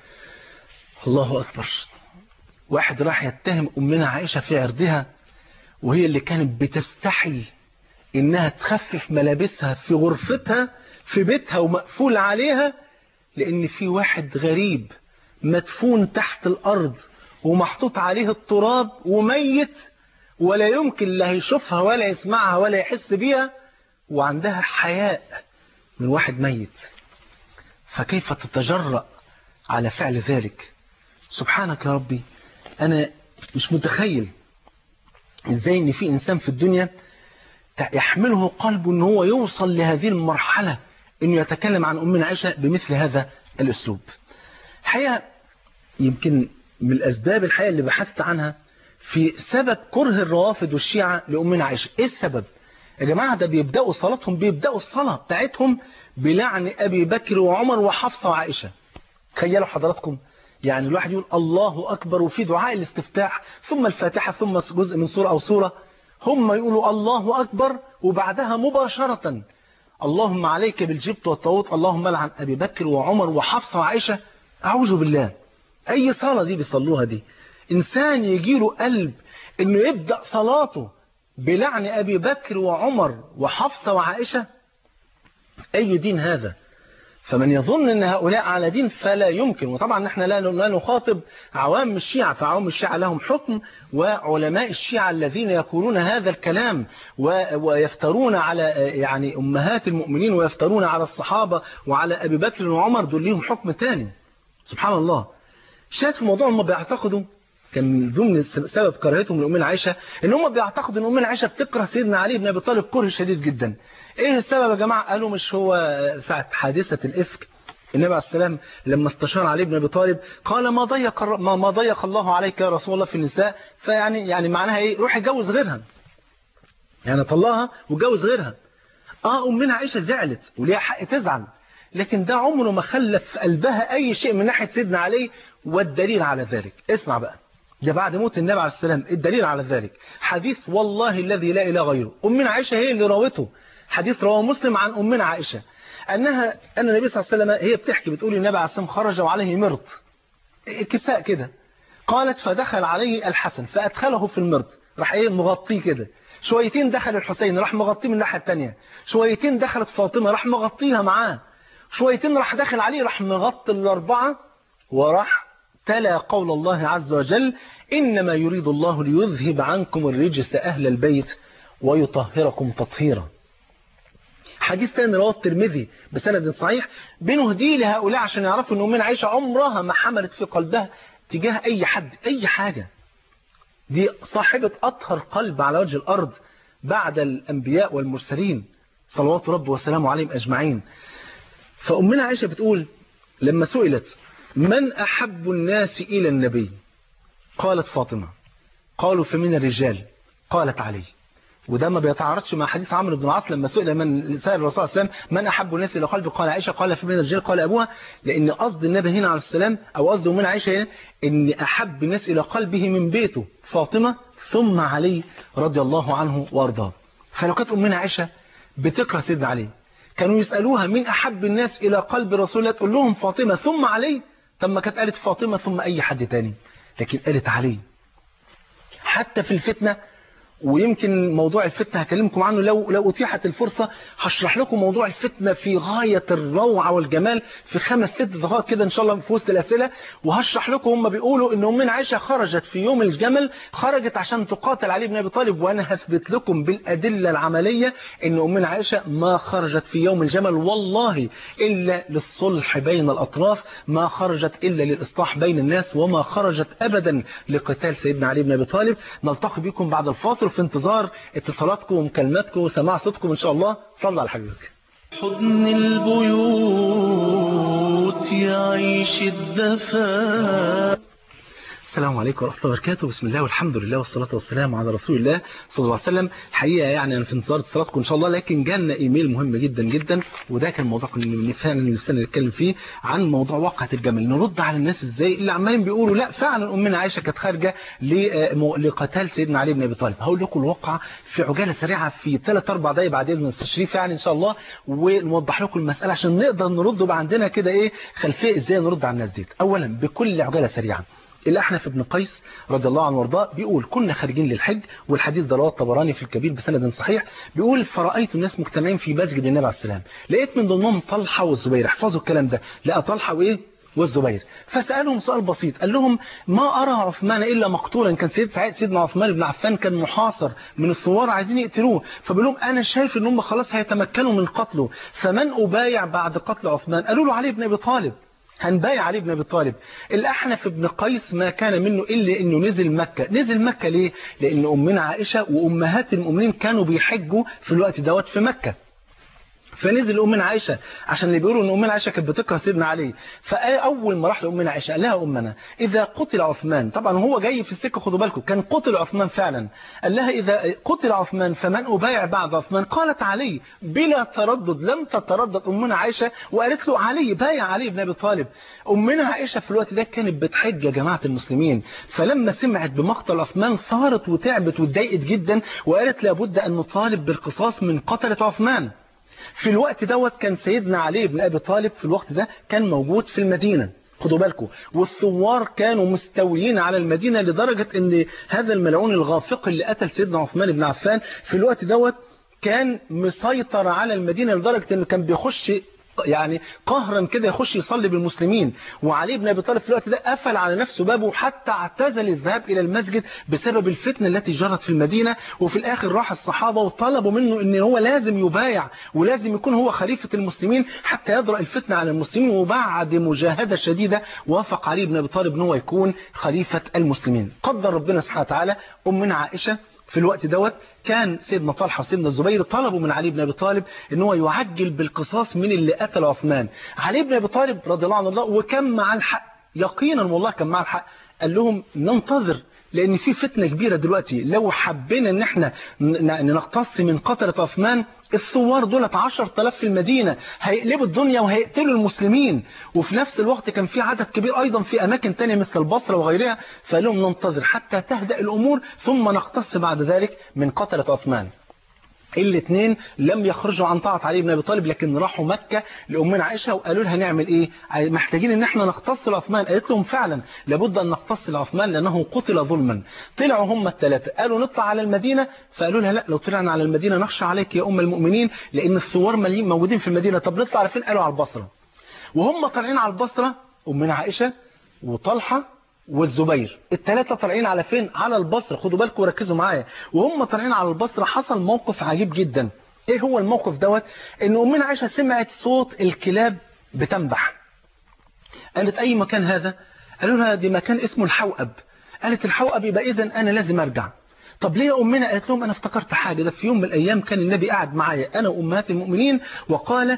الله أكبر واحد راح يتهم أمنا عائشة في عرضها وهي اللي كانت بتستحي إنها تخفف ملابسها في غرفتها في بيتها ومقفول عليها لأن في واحد غريب مدفون تحت الأرض ومحطوط عليه التراب وميت ولا يمكن لا يشوفها ولا يسمعها ولا يحس بيها وعندها حياء من واحد ميت فكيف تتجرأ على فعل ذلك سبحانك يا ربي أنا مش متخيل إزاي إن في إنسان في الدنيا يحمله قلبه إن هو يوصل لهذه المرحلة إنه يتكلم عن أمنا عائشة بمثل هذا الأسلوب حقيقة يمكن من الأسباب الحقيقة اللي بحثت عنها في سبب كره الروافض والشيعة لأمنا عائشة إيه السبب؟ يا جماعة ده بيبدأوا صلاتهم بيبدأوا الصلاة بتاعتهم بلعن أبي بكر وعمر وحفصة وعائشة تخيلوا حضراتكم يعني الواحد يقول الله أكبر وفي دعاء الاستفتاح ثم الفاتحة ثم جزء من سورة أو سورة هم يقولوا الله أكبر وبعدها مباشرة اللهم عليك بالجبت والطاووت اللهم لعن أبي بكر وعمر وحفصة وعائشة أعوذ بالله أي صلاة دي بيصلوها دي إنسان يجيله قلب إنه يبدأ صلاته بلعن أبي بكر وعمر وحفصة وعائشة أي دين هذا فمن يظن أن هؤلاء على دين فلا يمكن وطبعا نحن لا لا نخاطب عوام الشيعة فعوام الشيعة لهم حكم وعلماء الشيعة الذين يقولون هذا الكلام ويفترون على يعني أمهات المؤمنين ويفترون على الصحابة وعلى أبي بكر وعمر دول ليهم حكم تاني سبحان الله شاهد في الموضوع هم بيعتقدوا كان من ضمن سبب كراهتهم لأمنا عائشة ان هم بيعتقدوا ان أمنا عائشة بتكره سيدنا علي بن أبي طالب كره شديد جدا ايه السبب يا جماعة قالوا مش هو ساعة حادثة الإفك النبي عليه السلام لما استشار علي بن أبي طالب قال ما ضيق ما, ما ضيق الله عليك يا رسول الله في النساء فيعني يعني معناها ايه روح اتجوز غيرها يعني طلقها واتجوز غيرها اه أمنا عائشة زعلت وليها حق تزعل لكن ده عمره ما خلف في قلبها أي شيء من ناحية سيدنا علي والدليل على ذلك اسمع بقى ده بعد موت النبي عليه السلام الدليل على ذلك حديث والله الذي لا إله غيره أمنا عائشة هي اللي راوته حديث رواه مسلم عن أمنا عائشة أنها أن النبي صلى الله عليه وسلم هي بتحكي بتقول النبي عليه السلام خرج وعليه مرط كساء كده قالت فدخل عليه الحسن فأدخله في المرط راح ايه مغطيه كده شويتين دخل الحسين راح مغطيه من الناحيه الثانيه شويتين دخلت فاطمة راح مغطيها معاه شويتين راح داخل عليه راح مغطي الأربعة وراح تلا قول الله عز وجل إنما يريد الله ليذهب عنكم الرجس أهل البيت ويطهركم تطهيرا حديث تاني رواه الترمذي بسند صحيح بنهديه لهؤلاء عشان يعرفوا ان امنا عائشه عمرها ما حملت في قلبها تجاه اي حد اي حاجه دي صاحبه اطهر قلب على وجه الارض بعد الانبياء والمرسلين صلوات رب وسلامه عليهم اجمعين فامنا عائشه بتقول لما سئلت من احب الناس الى النبي قالت فاطمه قالوا فمن الرجال قالت علي وده ما بيتعارضش مع حديث عمرو بن العاص لما سئل من سأل الرسول صلى الله عليه وسلم من أحب الناس إلى قلبه قال عائشة قال في من الرجال قال أبوها لأن قصد النبي هنا عليه السلام أو قصد من عائشة هنا إن أحب الناس إلى قلبه من بيته فاطمة ثم علي رضي الله عنه وارضاه فلو كانت أمنا عائشة بتكره سيدنا علي كانوا يسألوها من أحب الناس إلى قلب رسول الله تقول لهم فاطمة ثم علي طب ما كانت قالت فاطمة ثم أي حد تاني لكن قالت علي حتى في الفتنة ويمكن موضوع الفتنة هكلمكم عنه لو لو أتيحت الفرصة هشرح لكم موضوع الفتنة في غاية الروعة والجمال في خمس ست دقائق كده إن شاء الله في وسط الأسئلة وهشرح لكم هم بيقولوا إن أمنا عائشة خرجت في يوم الجمل خرجت عشان تقاتل علي بن أبي طالب وأنا هثبت لكم بالأدلة العملية إن أمنا عائشة ما خرجت في يوم الجمل والله إلا للصلح بين الأطراف ما خرجت إلا للإصلاح بين الناس وما خرجت أبدا لقتال سيدنا علي بن أبي طالب نلتقي بكم بعد الفاصل في انتظار اتصالاتكم ومكالماتكم وسماع صوتكم ان شاء الله صلى على حبيبك حضن البيوت يعيش الدفا السلام عليكم ورحمة الله وبركاته بسم الله والحمد لله والصلاة والسلام على رسول الله صلى الله عليه وسلم حقيقة يعني أنا في انتظار اتصالاتكم إن شاء الله لكن جالنا إيميل مهم جدا جدا وده كان موضوع كنا فعلا نفسنا نتكلم فيه عن موضوع واقعة الجمل نرد على الناس إزاي اللي عمالين بيقولوا لا فعلا أمنا عائشة كانت خارجة لقتال سيدنا علي بن أبي طالب هقول لكم الواقعة في عجالة سريعة في 3 4 دقايق بعد إذن التشريف يعني إن شاء الله ونوضح لكم المسألة عشان نقدر نرد بقى عندنا كده إيه خلفية إزاي نرد على الناس دي أولا بكل عجالة سريعة الأحنف بن قيس رضي الله عنه وارضاه بيقول كنا خارجين للحج والحديث ده رواه الطبراني في الكبير بسند صحيح بيقول فرأيت الناس مجتمعين في مسجد النبي عليه السلام لقيت من ضمنهم طلحة والزبير احفظوا الكلام ده لقى طلحة وإيه والزبير فسألهم سؤال بسيط قال لهم ما أرى عثمان إلا مقتولا كان سيد سعيد سيدنا عثمان بن عفان كان محاصر من الثوار عايزين يقتلوه فبقول لهم أنا شايف إن هم خلاص هيتمكنوا من قتله فمن أبايع بعد قتل عثمان قالوا له علي بن أبي طالب هنبايع علي بن ابي طالب الاحنف بن قيس ما كان منه الا انه نزل مكه نزل مكه ليه لان امنا عائشه وامهات المؤمنين كانوا بيحجوا في الوقت دوت في مكه فنزل أمنا عائشة عشان اللي بيقولوا ان أمنا عائشة كانت بتكره سيدنا علي فأول ما راح لأمنا عائشة قال لها أمنا إذا قتل عثمان طبعا هو جاي في السكة خدوا بالكم كان قتل عثمان فعلا قال لها إذا قتل عثمان فمن أبايع بعد عثمان قالت علي بلا تردد لم تتردد أمنا عائشة وقالت له علي بايع علي بن أبي طالب أمنا عائشة في الوقت ده كانت بتحج يا جماعة المسلمين فلما سمعت بمقتل عثمان ثارت وتعبت واتضايقت جدا وقالت لابد أن نطالب بالقصاص من قتلة عثمان في الوقت دوت كان سيدنا علي بن أبي طالب في الوقت ده كان موجود في المدينة خدوا بالكم والثوار كانوا مستولين على المدينة لدرجة ان هذا الملعون الغافق اللي قتل سيدنا عثمان بن عفان في الوقت دوت كان مسيطر على المدينة لدرجة انه كان بيخش يعني قهرا كده يخش يصلي بالمسلمين وعلي بن ابي طالب في الوقت ده قفل على نفسه بابه حتى اعتزل الذهاب الى المسجد بسبب الفتنه التي جرت في المدينه وفي الاخر راح الصحابه وطلبوا منه ان هو لازم يبايع ولازم يكون هو خليفه المسلمين حتى يدرا الفتنه على المسلمين وبعد مجاهده شديده وافق علي بن ابي طالب ان هو يكون خليفه المسلمين قدر ربنا سبحانه وتعالى امنا عائشه في الوقت دوت كان سيدنا طلحة وسيدنا الزبير طلبوا من علي بن أبي طالب ان هو يعجل بالقصاص من اللي قتل عثمان علي بن أبي طالب رضي الله عنه الله وكان مع الحق يقينا والله كان مع الحق قال لهم ننتظر لان في فتنه كبيره دلوقتي لو حبينا ان احنا نقتص من قتله عثمان الثوار دولت 10000 في المدينه هيقلبوا الدنيا وهيقتلوا المسلمين وفي نفس الوقت كان في عدد كبير ايضا في اماكن تانية مثل البصره وغيرها فقال لهم ننتظر حتى تهدأ الامور ثم نقتص بعد ذلك من قتله عثمان الاثنين لم يخرجوا عن طاعة علي بن ابي طالب لكن راحوا مكة لأمنا عائشة وقالوا لها نعمل ايه محتاجين ان احنا نقتص لعثمان قالت لهم فعلا لابد ان نقتص لعثمان لانه قتل ظلما طلعوا هم الثلاثة قالوا نطلع على المدينة فقالوا لها لا لو طلعنا على المدينة نخشى عليك يا ام المؤمنين لان الثوار موجودين في المدينة طب نطلع على فين قالوا على البصرة وهم طالعين على البصرة أمنا عائشة وطلحة والزبير الثلاثه طالعين على فين على البصره خدوا بالكم وركزوا معايا وهم طالعين على البصره حصل موقف عجيب جدا ايه هو الموقف دوت ان امنا عائشه سمعت صوت الكلاب بتنبح قالت اي مكان هذا قالوا لها دي مكان اسمه الحوأب قالت الحوأب يبقى اذا انا لازم ارجع طب ليه يا امنا قالت لهم انا افتكرت حاجه ده في يوم من الايام كان النبي قاعد معايا انا وامهات المؤمنين وقال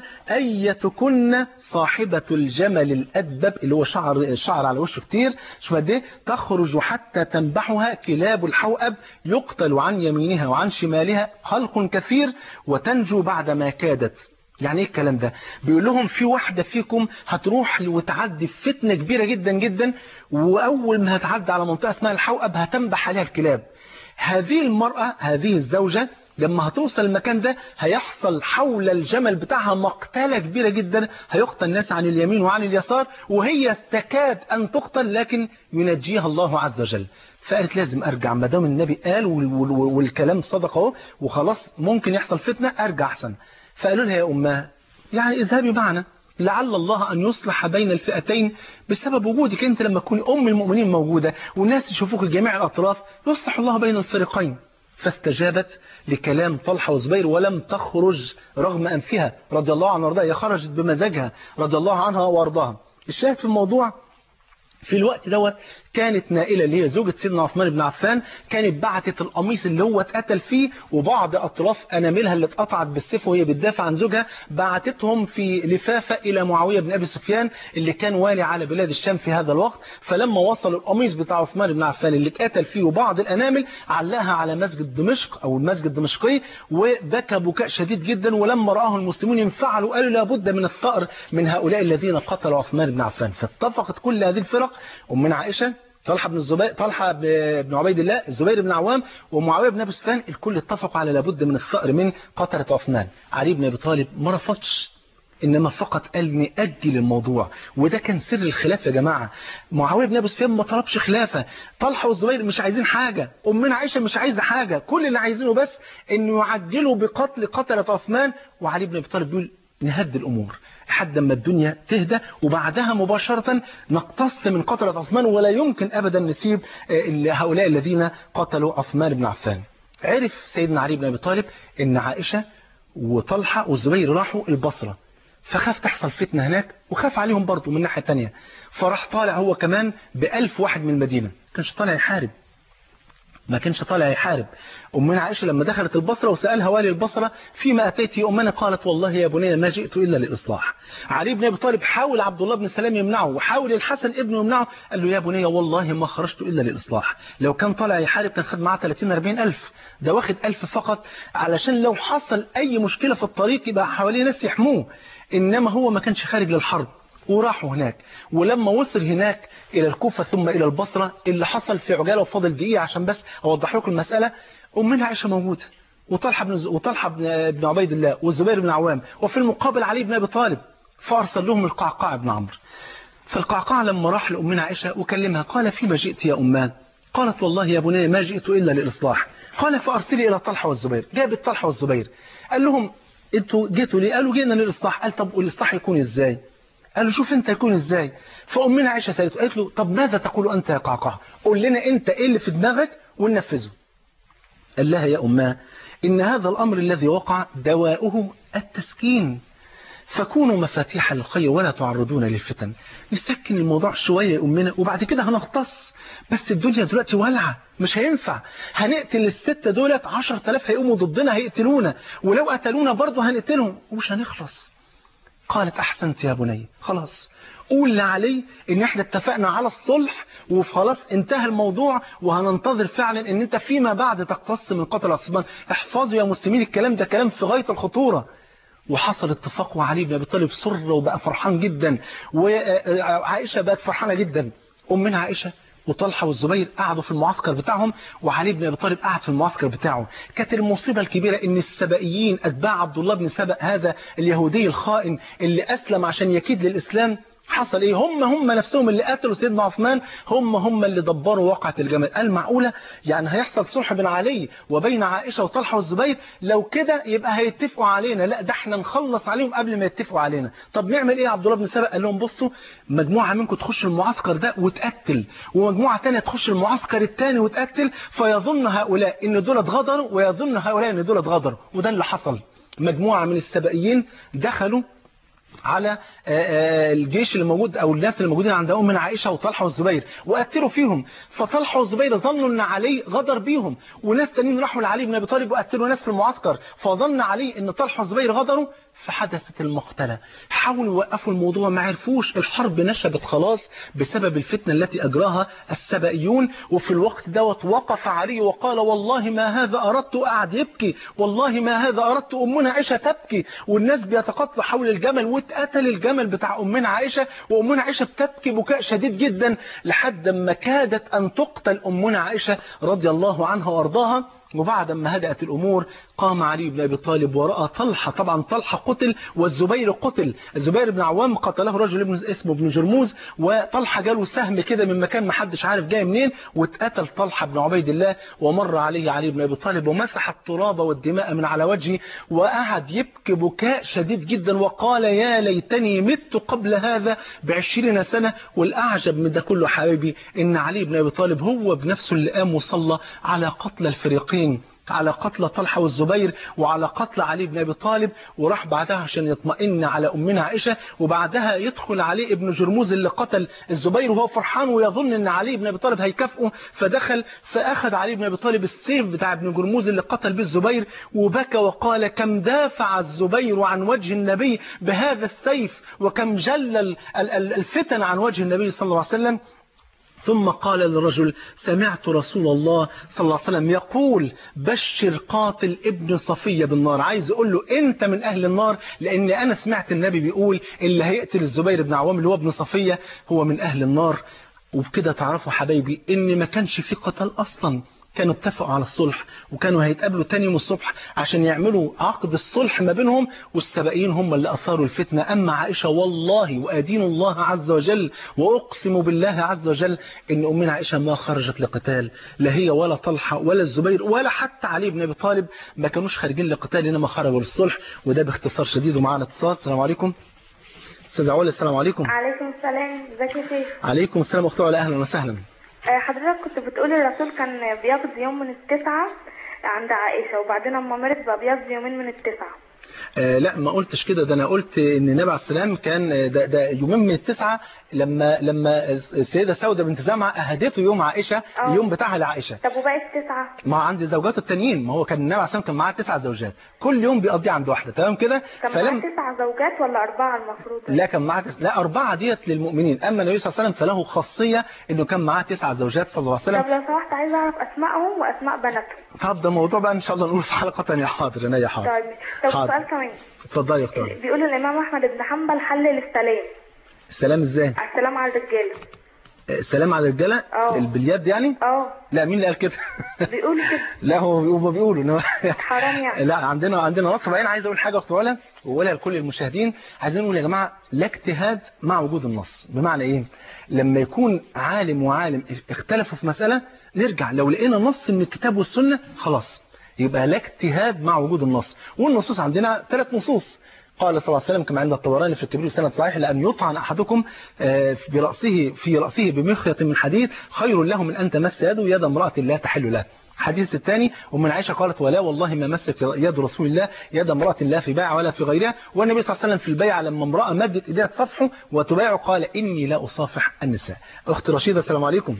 ايتكن صاحبه الجمل الادبب اللي هو شعر الشعر على وشه كتير شوف قد ايه تخرج حتى تنبحها كلاب الحوأب يقتل عن يمينها وعن شمالها خلق كثير وتنجو بعد ما كادت يعني ايه الكلام ده بيقول لهم في واحدة فيكم هتروح وتعدي في فتنة كبيرة جدا جدا واول ما هتعدي على منطقة اسمها الحوأب هتنبح عليها الكلاب هذه المرأة هذه الزوجة لما هتوصل المكان ده هيحصل حول الجمل بتاعها مقتلة كبيرة جدا هيقتل الناس عن اليمين وعن اليسار وهي تكاد أن تقتل لكن ينجيها الله عز وجل فقالت لازم أرجع ما دام النبي قال والكلام صدق اهو وخلاص ممكن يحصل فتنة أرجع أحسن فقالوا لها يا أمها يعني اذهبي معنا لعل الله أن يصلح بين الفئتين بسبب وجودك أنت لما تكوني أم المؤمنين موجودة والناس يشوفوك جميع الأطراف يصلح الله بين الفريقين فاستجابت لكلام طلحة وزبير ولم تخرج رغم أنفها رضي الله عنها وارضاها هي خرجت بمزاجها رضي الله عنها وارضاها الشاهد في الموضوع في الوقت دوت كانت نائلة اللي هي زوجة سيدنا عثمان بن عفان كانت بعتت القميص اللي هو اتقتل فيه وبعض أطراف أناملها اللي اتقطعت بالسيف وهي بتدافع عن زوجها بعتتهم في لفافة إلى معاوية بن أبي سفيان اللي كان والي على بلاد الشام في هذا الوقت فلما وصل القميص بتاع عثمان بن عفان اللي اتقتل فيه وبعض الأنامل علاها على مسجد دمشق أو المسجد الدمشقي وبكى بكاء شديد جدا ولما رآه المسلمون انفعلوا قالوا لابد من الثأر من هؤلاء الذين قتلوا عثمان بن عفان فاتفقت كل هذه الفرق أمنا عائشة طلحة بن الزبير طلحة بن عبيد الله الزبير بن عوام ومعاوية بن أبي سفيان الكل اتفقوا على لابد من الثأر من قتلة عثمان علي بن أبي طالب ما رفضش إنما فقط قال نأجل الموضوع وده كان سر الخلافة يا جماعة معاوية بن أبي سفيان ما طلبش خلافة طلحة والزبير مش عايزين حاجة أمنا عائشة مش عايزة حاجة كل اللي عايزينه بس إنه يعجلوا بقتل قتلة عثمان وعلي بن أبي طالب بيقول نهدي الأمور لحد ما الدنيا تهدى وبعدها مباشرة نقتص من قتلة عثمان ولا يمكن أبدا نسيب هؤلاء الذين قتلوا عثمان بن عفان عرف سيدنا علي بن أبي طالب أن عائشة وطلحة والزبير راحوا البصرة فخاف تحصل فتنة هناك وخاف عليهم برضه من ناحية تانية فراح طالع هو كمان بألف واحد من المدينة كانش طالع يحارب ما كانش طالع يحارب أمنا عائشة لما دخلت البصرة وسألها والي البصرة فيما أتيت يا أمنا قالت والله يا بني ما جئت إلا للإصلاح علي بن أبي طالب حاول عبد الله بن سلام يمنعه وحاول الحسن ابنه يمنعه قال له يا بني والله ما خرجت إلا للإصلاح لو كان طالع يحارب كان خد معاه 30 40 ألف ده واخد ألف فقط علشان لو حصل أي مشكلة في الطريق يبقى حواليه ناس يحموه إنما هو ما كانش خارج للحرب وراحوا هناك ولما وصل هناك إلى الكوفة ثم إلى البصرة اللي حصل في عجالة وفاضل دقيقة عشان بس أوضح لكم المسألة أمنا عائشة موجودة وطلحة بن, ز... وطلحة بن... بن عبيد الله والزبير بن عوام وفي المقابل علي بن أبي طالب فأرسل لهم القعقاع بن عمرو فالقعقاع لما راح لأمنا عائشة وكلمها قال فيما جئت يا أمان قالت والله يا بني ما جئت إلا للإصلاح قال فأرسلي إلى طلحة والزبير جابت طلحة والزبير قال لهم انتوا جيتوا ليه قالوا جينا للإصلاح قال طب والإصلاح يكون إزاي قال له شوف انت يكون ازاي فأمنا عائشة سألته قالت له طب ماذا تقول أنت يا قعقاع قول لنا انت ايه اللي في دماغك وننفذه قال لها يا أماه إن هذا الأمر الذي وقع دواؤه التسكين فكونوا مفاتيح للخير ولا تعرضون للفتن نسكن الموضوع شوية يا أمنا وبعد كده هنختص بس الدنيا دلوقتي ولعة مش هينفع هنقتل الستة دولت عشر تلاف هيقوموا ضدنا هيقتلونا ولو قتلونا برضه هنقتلهم ومش هنخلص قالت أحسنت يا بني خلاص قول لعلي ان احنا اتفقنا على الصلح وخلاص انتهى الموضوع وهننتظر فعلا ان انت فيما بعد تقتص من قتل عثمان احفظوا يا مسلمين الكلام ده كلام في غاية الخطورة وحصل اتفاق وعلي بن ابي طالب سر وبقى فرحان جدا وعائشة بقت فرحانة جدا أمنا عائشة وطلحة والزبير قعدوا في المعسكر بتاعهم وعلي بن ابي طالب قعد في المعسكر بتاعه كانت المصيبة الكبيرة ان السبائيين اتباع عبد الله بن سبأ هذا اليهودي الخائن اللي اسلم عشان يكيد للاسلام حصل ايه هم هم نفسهم اللي قتلوا سيدنا عثمان هم هم اللي دبروا وقعة الجمل قال معقولة يعني هيحصل صلح بين علي وبين عائشة وطلحة والزبير لو كده يبقى هيتفقوا علينا لا ده احنا نخلص عليهم قبل ما يتفقوا علينا طب نعمل ايه عبد الله بن سبأ قال لهم بصوا مجموعة منكم تخش المعسكر ده وتقتل ومجموعة تانية تخش المعسكر التاني وتقتل فيظن هؤلاء ان دول اتغدروا ويظن هؤلاء ان دول اتغدروا وده اللي حصل مجموعة من السبائيين دخلوا على الجيش اللي موجود او الناس اللي موجودين عند ام عائشه وطلحه والزبير وقتلوا فيهم فطلحه والزبير ظنوا ان علي غدر بيهم وناس تانيين راحوا لعلي بن ابي طالب وقتلوا ناس في المعسكر فظن علي ان طلحه والزبير غدروا فحدثت المقتلة حاولوا يوقفوا الموضوع ما عرفوش الحرب نشبت خلاص بسبب الفتنة التي أجراها السبائيون وفي الوقت دوت وقف علي وقال والله ما هذا أردت قعد يبكي والله ما هذا أردت أمنا عائشة تبكي والناس بيتقاتلوا حول الجمل واتقتل الجمل بتاع أمنا عائشة وأمنا عائشة بتبكي بكاء شديد جدا لحد ما كادت أن تقتل أمنا عائشة رضي الله عنها وارضاها وبعد ما هدأت الأمور قام علي بن أبي طالب ورأى طلحة طبعا طلحة قتل والزبير قتل الزبير بن عوام قتله رجل ابن اسمه ابن جرموز وطلحة جاله سهم كده من مكان ما حدش عارف جاي منين واتقتل طلحة بن عبيد الله ومر عليه علي بن أبي طالب ومسح التراب والدماء من على وجهه وقعد يبكي بكاء شديد جدا وقال يا ليتني مت قبل هذا بعشرين سنة والأعجب من ده كله حبيبي إن علي بن أبي طالب هو بنفسه اللي قام وصلى على قتل الفريقين على قتل طلحة والزبير وعلى قتل علي بن أبي طالب وراح بعدها عشان يطمئن على أمنا عائشة وبعدها يدخل عليه ابن جرموز اللي قتل الزبير وهو فرحان ويظن أن علي بن أبي طالب هيكافئه فدخل فأخذ علي بن أبي طالب السيف بتاع ابن جرموز اللي قتل به الزبير وبكى وقال كم دافع الزبير عن وجه النبي بهذا السيف وكم جل الفتن عن وجه النبي صلى الله عليه وسلم ثم قال للرجل سمعت رسول الله صلى الله عليه وسلم يقول بشر قاتل ابن صفية بالنار عايز اقول له انت من اهل النار لان انا سمعت النبي بيقول اللي هيقتل الزبير بن عوام اللي هو ابن صفية هو من اهل النار وبكده تعرفوا حبايبي ان ما كانش في قتال اصلا كانوا اتفقوا على الصلح وكانوا هيتقابلوا تاني يوم الصبح عشان يعملوا عقد الصلح ما بينهم والسبائين هم اللي أثاروا الفتنة أما عائشة والله وأدين الله عز وجل وأقسم بالله عز وجل إن أمنا عائشة ما خرجت لقتال لا هي ولا طلحة ولا الزبير ولا حتى علي بن أبي طالب ما كانوش خارجين لقتال إنما خرجوا للصلح وده باختصار شديد ومعنا اتصال السلام عليكم أستاذ علا السلام عليكم عليكم السلام ازيك يا شيخ عليكم السلام أخت علا أهلا وسهلا آه، حضرتك كنت بتقول الرسول كان بيقضي يوم من التسعة عند عائشة وبعدين لما مرض بقى بيقضي يومين من التسعة آه لا ما قلتش كده ده انا قلت ان النبي عليه السلام كان آه، ده, ده يومين من التسعه لما لما السيده سوده بنت زمعه اهدته يوم عائشه آه. اليوم بتاعها لعائشه طب وباقي التسعة ما عند زوجاته التانيين ما هو كان النبي عليه السلام كان معاه تسع زوجات كل يوم بيقضيه عند واحده تمام كده كان معاه تسع زوجات ولا أربعة المفروض لا كان معاه تس... لا أربعة ديت للمؤمنين أما النبي صلى الله عليه وسلم فله خاصية إنه كان معاه تسع زوجات صلى الله عليه طب وسلم لو سمحت عايزة أعرف أسمائهم وأسماء بناتهم طب ده موضوع بقى إن شاء الله نقول في حلقة تانية حاضر أنا يا حاضر طيب طب حاضر. سؤال كمان اتفضلي يا أختي بيقول الإمام أحمد بن حنبل حلل السلام السلام إزاي السلام على الرجالة السلام على الرجالة اه. باليد يعني اه لا مين اللي قال كده بيقولوا كده لا هو هو بيقولوا إن هو حرام يعني لا عندنا عندنا نص بعدين عايز اقول حاجه اخت ولا واقولها لكل المشاهدين عايزين نقول يا جماعه لا اجتهاد مع وجود النص بمعنى ايه لما يكون عالم وعالم اختلفوا في مساله نرجع لو لقينا نص من الكتاب والسنه خلاص يبقى لا اجتهاد مع وجود النص والنصوص عندنا ثلاث نصوص قال صلى الله عليه وسلم كما عند الطبراني في الكبير سند صحيح لأن يطعن أحدكم آه، برأسه في رأسه بمخيط من حديد خير له من أن تمس يده يد امرأة لا تحل له الحديث الثاني ومن عائشة قالت ولا والله ما مسك يد رسول الله يد امرأة لا في بيع ولا في غيرها والنبي صلى الله عليه وسلم في البيع لما امرأة مدت إيديها تصفحه وتبايع قال إني لا أصافح النساء أخت رشيدة السلام عليكم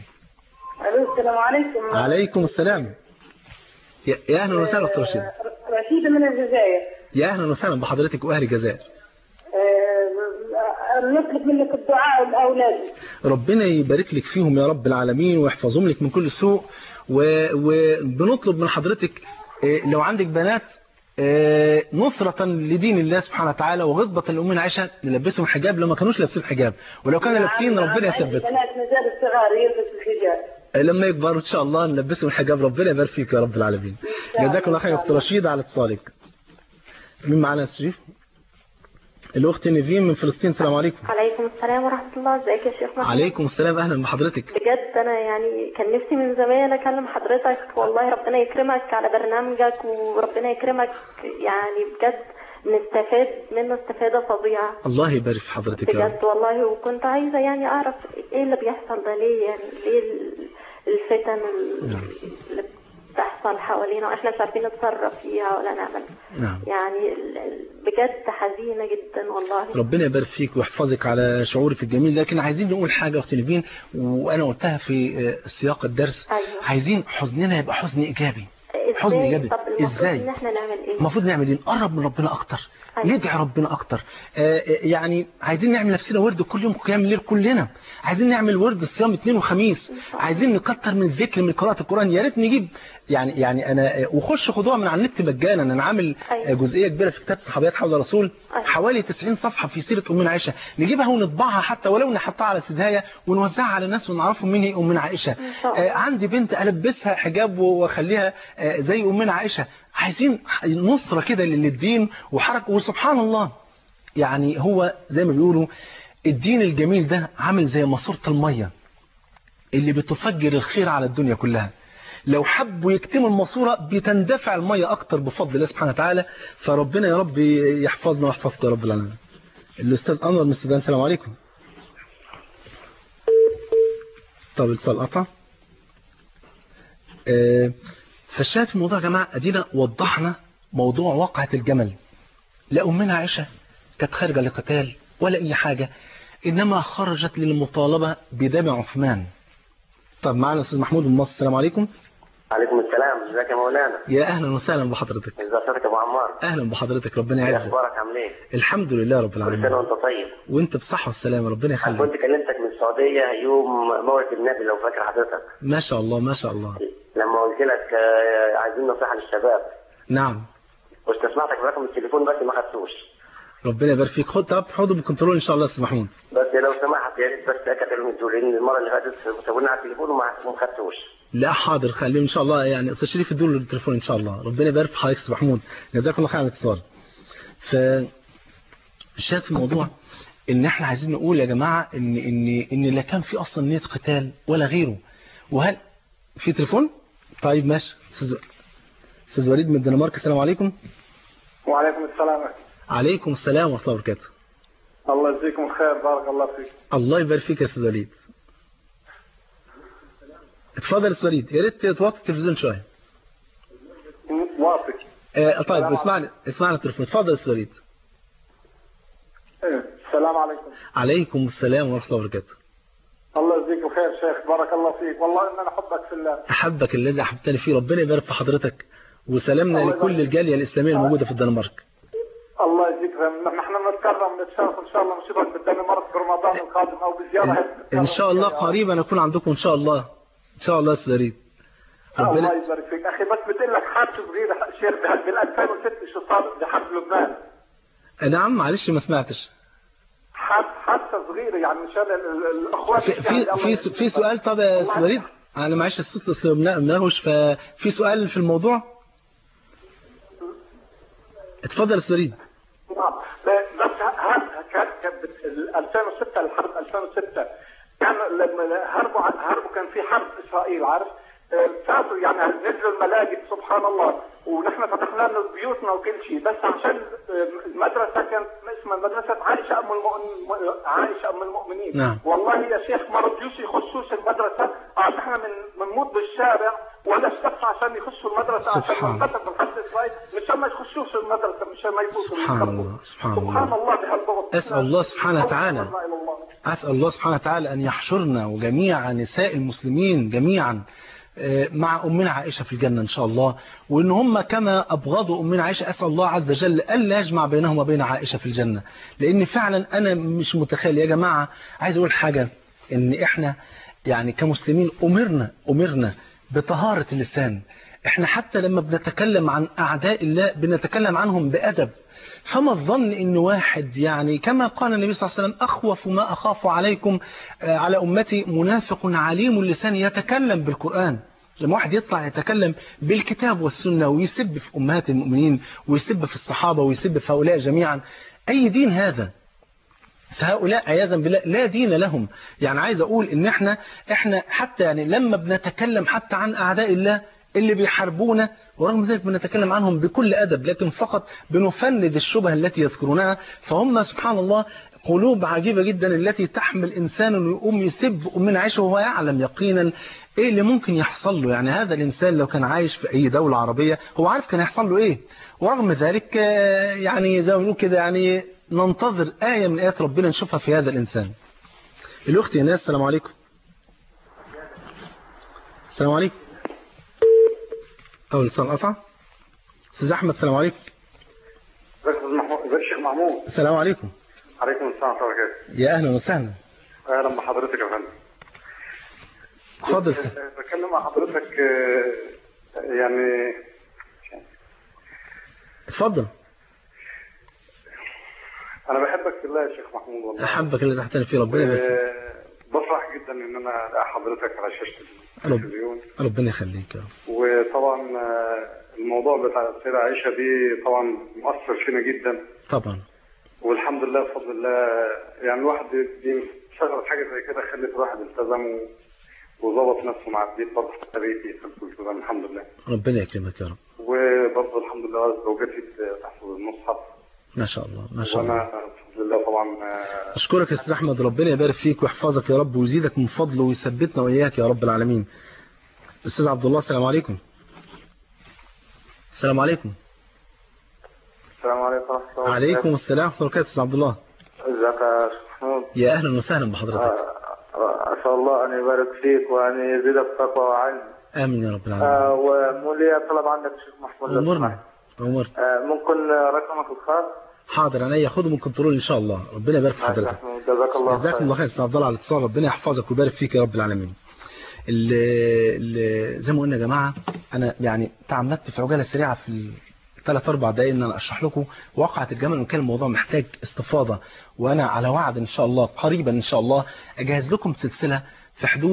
الو السلام عليكم عليكم السلام يا يا أهلا وسهلا أخت رشيدة رشيدة من الجزائر يا أهلا وسهلا بحضرتك وأهل الجزائر آه، نطلب منك الدعاء لأولادي ربنا يبارك لك فيهم يا رب العالمين ويحفظهم لك من كل سوء و- وبنطلب من حضرتك آه، لو عندك بنات آه، نصرة لدين الله سبحانه وتعالى وغضبة لأمنا عائشة نلبسهم حجاب لو ما كانوش لابسين حجاب ولو كانوا لابسين ربنا يثبتهم بنات مازال الصغار يلبس الحجاب آه، لما يكبروا إن شاء الله نلبسهم الحجاب ربنا يبارك فيك يا رب العالمين جزاك الله خير يا أخت رشيدة على اتصالك مين معانا يا شريف الأخت نيفين من فلسطين السلام عليكم عليكم السلام ورحمة الله ازيك يا شيخ محمد عليكم السلام أهلا بحضرتك بجد انا يعني كان نفسي من زمان اكلم حضرتك والله ربنا يكرمك على برنامجك وربنا يكرمك يعني بجد نستفاد منه استفادة فظيعة الله يبارك في حضرتك يا رب بجد والله وكنت عايزة يعني اعرف ايه اللي بيحصل ده ليه يعني ليه ال- الفتن ال- نعم. اللي بتحصل حوالينا واحنا مش عارفين نتصرف فيها ولا نعمل نعم يعني ال- ال- بجد حزينة جدا والله ربنا يبارك فيك ويحفظك على شعورك الجميل لكن عايزين نقول حاجة أخت نيفين وأنا قلتها في آه، سياق الدرس أيوة. عايزين حزننا يبقى حزن إيجابي ازاي حزن إيجابي طب المفروض إزاي ان احنا نعمل ايه المفروض نعمل ايه نقرب من ربنا اكتر أيوة. ندعي ربنا اكتر آه، آه، يعني عايزين نعمل نفسنا ورد كل يوم قيام الليل كلنا عايزين نعمل ورد الصيام اثنين وخميس عايزين نكتر من الذكر من قراءه القران يا ريت نجيب يعني يعني انا آه، وخش خدوها من على النت مجانا انا عامل أيوة. آه، جزئيه كبيره في كتاب صحابيات حول الرسول أيوة. حوالي 90 صفحه في سيره امنا عائشه نجيبها ونطبعها حتى ولو نحطها على سدايه ونوزعها على الناس ونعرفهم مين هي امنا عائشه شاء الله. آه، عندي بنت البسها حجاب واخليها آه، زي امنا عائشه عايزين نصره كده للدين وحركه وسبحان الله يعني هو زي ما بيقولوا الدين الجميل ده عامل زي ماسوره الميه اللي بتفجر الخير على الدنيا كلها لو حبوا يكتموا الماسوره بتندفع الميه اكتر بفضل الله سبحانه وتعالى فربنا يا رب يحفظنا ويحفظك يا رب العالمين الاستاذ انور من السودان السلام عليكم طب الاتصال قطع آه، فالشاهد في الموضوع يا جماعه ادينا وضحنا موضوع وقعه الجمل لا امنا عائشه كانت خارجه لقتال ولا اي حاجه انما خرجت للمطالبه بدم عثمان طب معنا الاستاذ محمود من مصر السلام عليكم عليكم السلام ازيك يا مولانا يا اهلا وسهلا بحضرتك ازي صوتك يا ابو عمار اهلا بحضرتك ربنا ايه يعزك اخبارك عامل ايه الحمد لله رب كل سنه العالمين وانت طيب وانت بصحه والسلامه ربنا انا يخليك كنت كلمتك من السعوديه يوم موت النبي لو فاكر حضرتك ما شاء الله ما شاء الله لما قلت لك آه، عايزين نصيحه للشباب نعم واستسمعتك برقم التليفون بس ما خدتوش ربنا يبارك فيك خد طب خده بالكنترول ان شاء الله يا استاذ محمود بس لو سمحت يا ريت بس تاكد من دول لان المره اللي فاتت سابوا لنا على التليفون وما وما خدتوش لا حاضر خليه ان شاء الله يعني استاذ شريف ادوا له التليفون ان شاء الله ربنا يبارك في حضرتك يا استاذ محمود جزاك الله خير على الاتصال ف الشاهد في الموضوع ان احنا عايزين نقول يا جماعه ان ان ان لا كان في اصلا نيه قتال ولا غيره وهل في تليفون طيب ماشي استاذ استاذ وليد من الدنمارك السلام عليكم وعليكم السلام عليكم السلام ورحمه الله وبركاته الله يجزيكم الخير بارك الله فيك الله يبارك فيك يا استاذ وليد اتفضل يا استاذ وليد يا ريت توطي التلفزيون شويه واثق آه طيب اسمعني اسمعنا التليفون اتفضل يا استاذ وليد إيه. السلام عليكم عليكم السلام ورحمه الله وبركاته الله يجزيك الخير شيخ بارك الله فيك والله ان انا احبك في الله احبك الذي احببتني فيه ربنا يبارك في حضرتك وسلامنا الله لكل يبارك. الجاليه الاسلاميه الموجوده في الدنمارك الله يجزيك خير نحن نتكرم نتشرف ان شاء الله نشوفك بالدنمارك برمضان القادم او بزياره هيك ان شاء الله نتكرم. قريبا اكون عندكم ان شاء الله ان شاء الله يا استاذ وليد الله ربنا يبارك فيك اخي بس بدي لك حادثه صغيره شيخ بال 2006 شو صار بحرب لبنان نعم معلش ما سمعتش حادث حادثه صغيره يعني مشان ال- ال- الاخوان في في في, س- في سؤال طب يا استاذ وليد انا معلش الصوت أصل منا- منغوش ففي سؤال في الموضوع اتفضل يا استاذ وليد نعم بس هذا كان كان بال 2006 الحرب 2006 كان لما هربوا هربوا كان في حرب اسرائيل عارف آه، فاتوا يعني نزلوا الملاجئ سبحان الله ونحن فتحنا لنا بيوتنا وكل شيء بس عشان آه، المدرسه كانت اسمها مدرسه عائشه ام المؤمنين عائشه ام المؤمنين نعم. والله يا شيخ ما رضيوش يخشوش المدرسه آه احنا من بنموت بالشارع ولا الشخص عشان يخشوا المدرسه سبحان عشان الله. ننقذ من حرب اسرائيل مشان ما يخشوش المدرسه مشان ما يفوتوا سبحان ويتقبلوا. الله سبحان سبحان الله الله بهالضغط أسأل الله سبحانه وتعالى. لا إله إلا الله. أسأل الله سبحانه وتعالى أن يحشرنا وجميع نساء المسلمين جميعا آه، مع أمنا عائشة في الجنة إن شاء الله وإن هم كما أبغضوا أمنا عائشة أسأل الله عز وجل ألا يجمع بينهم وبين عائشة في الجنة لأن فعلا أنا مش متخيل يا جماعة عايز أقول حاجة إن إحنا يعني كمسلمين أمرنا أمرنا بطهارة اللسان إحنا حتى لما بنتكلم عن أعداء الله بنتكلم عنهم بأدب فما الظن ان واحد يعني كما قال النبي صلى الله عليه وسلم اخوف ما اخاف عليكم آه، على امتي منافق عليم اللسان يتكلم بالقران لما واحد يطلع يتكلم بالكتاب والسنه ويسب في امهات المؤمنين ويسب في الصحابه ويسب في هؤلاء جميعا اي دين هذا فهؤلاء عياذا بالله لا دين لهم يعني عايز اقول ان احنا احنا حتى يعني لما بنتكلم حتى عن اعداء الله اللي بيحاربونا ورغم ذلك بنتكلم عنهم بكل ادب لكن فقط بنفند الشبه التي يذكرونها فهم سبحان الله قلوب عجيبه جدا التي تحمل انسان انه يقوم يسب امنا عائشه وهو يعلم يقينا ايه اللي ممكن يحصل له يعني هذا الانسان لو كان عايش في اي دوله عربيه هو عارف كان يحصل له ايه ورغم ذلك آه، يعني زي ما بنقول كده يعني ننتظر آية من آيات ربنا نشوفها في هذا الإنسان الأخت يا ناس السلام عليكم السلام عليكم أول اتصال قطع أستاذ أحمد السلام عليكم ازيك يا أستاذ محمود ازيك يا شيخ محمود السلام عليكم عليكم السلام ورحمه الله وبركاته يا أهلا وسهلا اهلا بحضرتك يا فندم اتفضل آه، بتكلم مع حضرتك آه، يعني اتفضل انا بحبك في الله يا شيخ محمود والله أحبك اللي تحتني فيه ربنا يبارك فيك. آه، بفرح جدا ان انا الاقي حضرتك على شاشه رب- التلفزيون ربنا يخليك يا رب وطبعا آه، الموضوع بتاع السيدة عائشة دي طبعا مؤثر فينا جدا طبعا والحمد لله بفضل الله يعني الواحد بيشغل حاجة زي كده خلت الواحد التزم و- وظبط نفسه مع البيت برضه حتى بيتي في الالتزام الحمد لله ربنا يكرمك يا رب وبرضه الحمد لله زوجتي تحفظ المصحف ما شاء الله ما شاء الله وانا بفضل الله طبعا آه، أشكرك يا أستاذ أحمد ربنا يبارك فيك ويحفظك يا رب ويزيدك من فضله ويثبتنا وإياك يا رب العالمين أستاذ عبد الله السلام عليكم السلام عليكم السلام عليكم ورحمة الله عليكم السلام ورحمة الله وبركاته أستاذ عبد الله ازيك يا شيخ محمود يا أهلا وسهلا بحضرتك اسال الله ان يبارك فيك وان يزيدك تقوى وعلم آمين يا رب العالمين ومولي طلب عندك شيخ محمود لو أمرنا سمحت. أمر آه، ممكن رقمك الخاص حاضر أنا ياخده من كنترول إن شاء الله ربنا يبارك في ماشي يا حضرتك محمود جزاك الله جزاكم خير الله خير أستاذ عبد الله على الاتصال ربنا يحفظك ويبارك فيك يا رب العالمين ال- ال- زي ما قلنا يا جماعة أنا يعني تعمدت في عجالة سريعة في ثلاث أربع دقايق إن أنا أشرح لكم واقعة الجمل وكان الموضوع محتاج استفاضة وأنا على وعد إن شاء الله قريبا إن شاء الله أجهز لكم سلسلة في حدود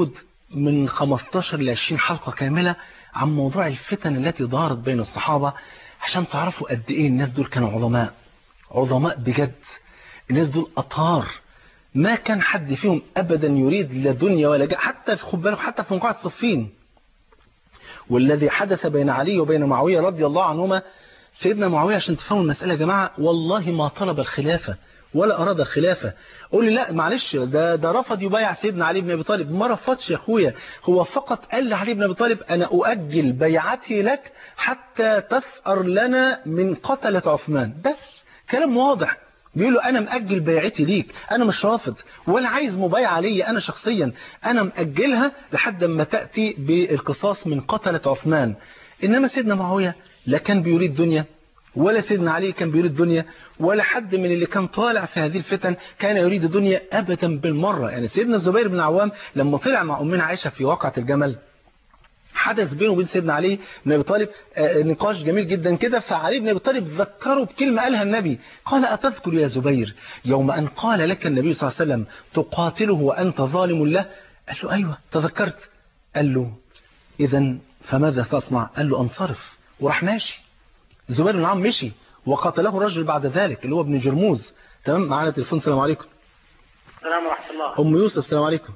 من 15 ل 20 حلقة كاملة عن موضوع الفتن التي دارت بين الصحابة عشان تعرفوا قد ايه الناس دول كانوا عظماء عظماء بجد الناس دول أطهار ما كان حد فيهم أبدا يريد لا دنيا ولا جاء حتى في خد بالك حتى في موقعة صفين والذي حدث بين علي وبين معاوية رضي الله عنهما سيدنا معاوية عشان تفهموا المسألة يا جماعة والله ما طلب الخلافة ولا أراد الخلافة قول لي لا معلش ده ده رفض يبايع سيدنا علي بن أبي طالب ما رفضش يا أخويا هو فقط قال لعلي بن أبي طالب أنا أؤجل بيعتي لك حتى تثأر لنا من قتلة عثمان بس كلام واضح بيقول له أنا مأجل بيعتي ليك أنا مش رافض ولا عايز مبايعة لي أنا شخصيا أنا مأجلها لحد ما تأتي بالقصاص من قتلة عثمان إنما سيدنا معاوية لا كان بيريد دنيا ولا سيدنا علي كان بيريد دنيا ولا حد من اللي كان طالع في هذه الفتن كان يريد دنيا أبدا بالمرة يعني سيدنا الزبير بن عوام لما طلع مع أمنا عائشة في واقعة الجمل حدث بينه وبين سيدنا علي بن ابي طالب نقاش جميل جدا كده فعلي بن ابي طالب ذكره بكلمه قالها النبي قال اتذكر يا زبير يوم ان قال لك النبي صلى الله عليه وسلم تقاتله وانت ظالم له قال له ايوه تذكرت قال له اذا فماذا تصنع قال له انصرف وراح ماشي زبير بن عم مشي وقاتله الرجل بعد ذلك اللي هو ابن جرموز تمام معانا تليفون السلام عليكم السلام ورحمه الله ام يوسف السلام عليكم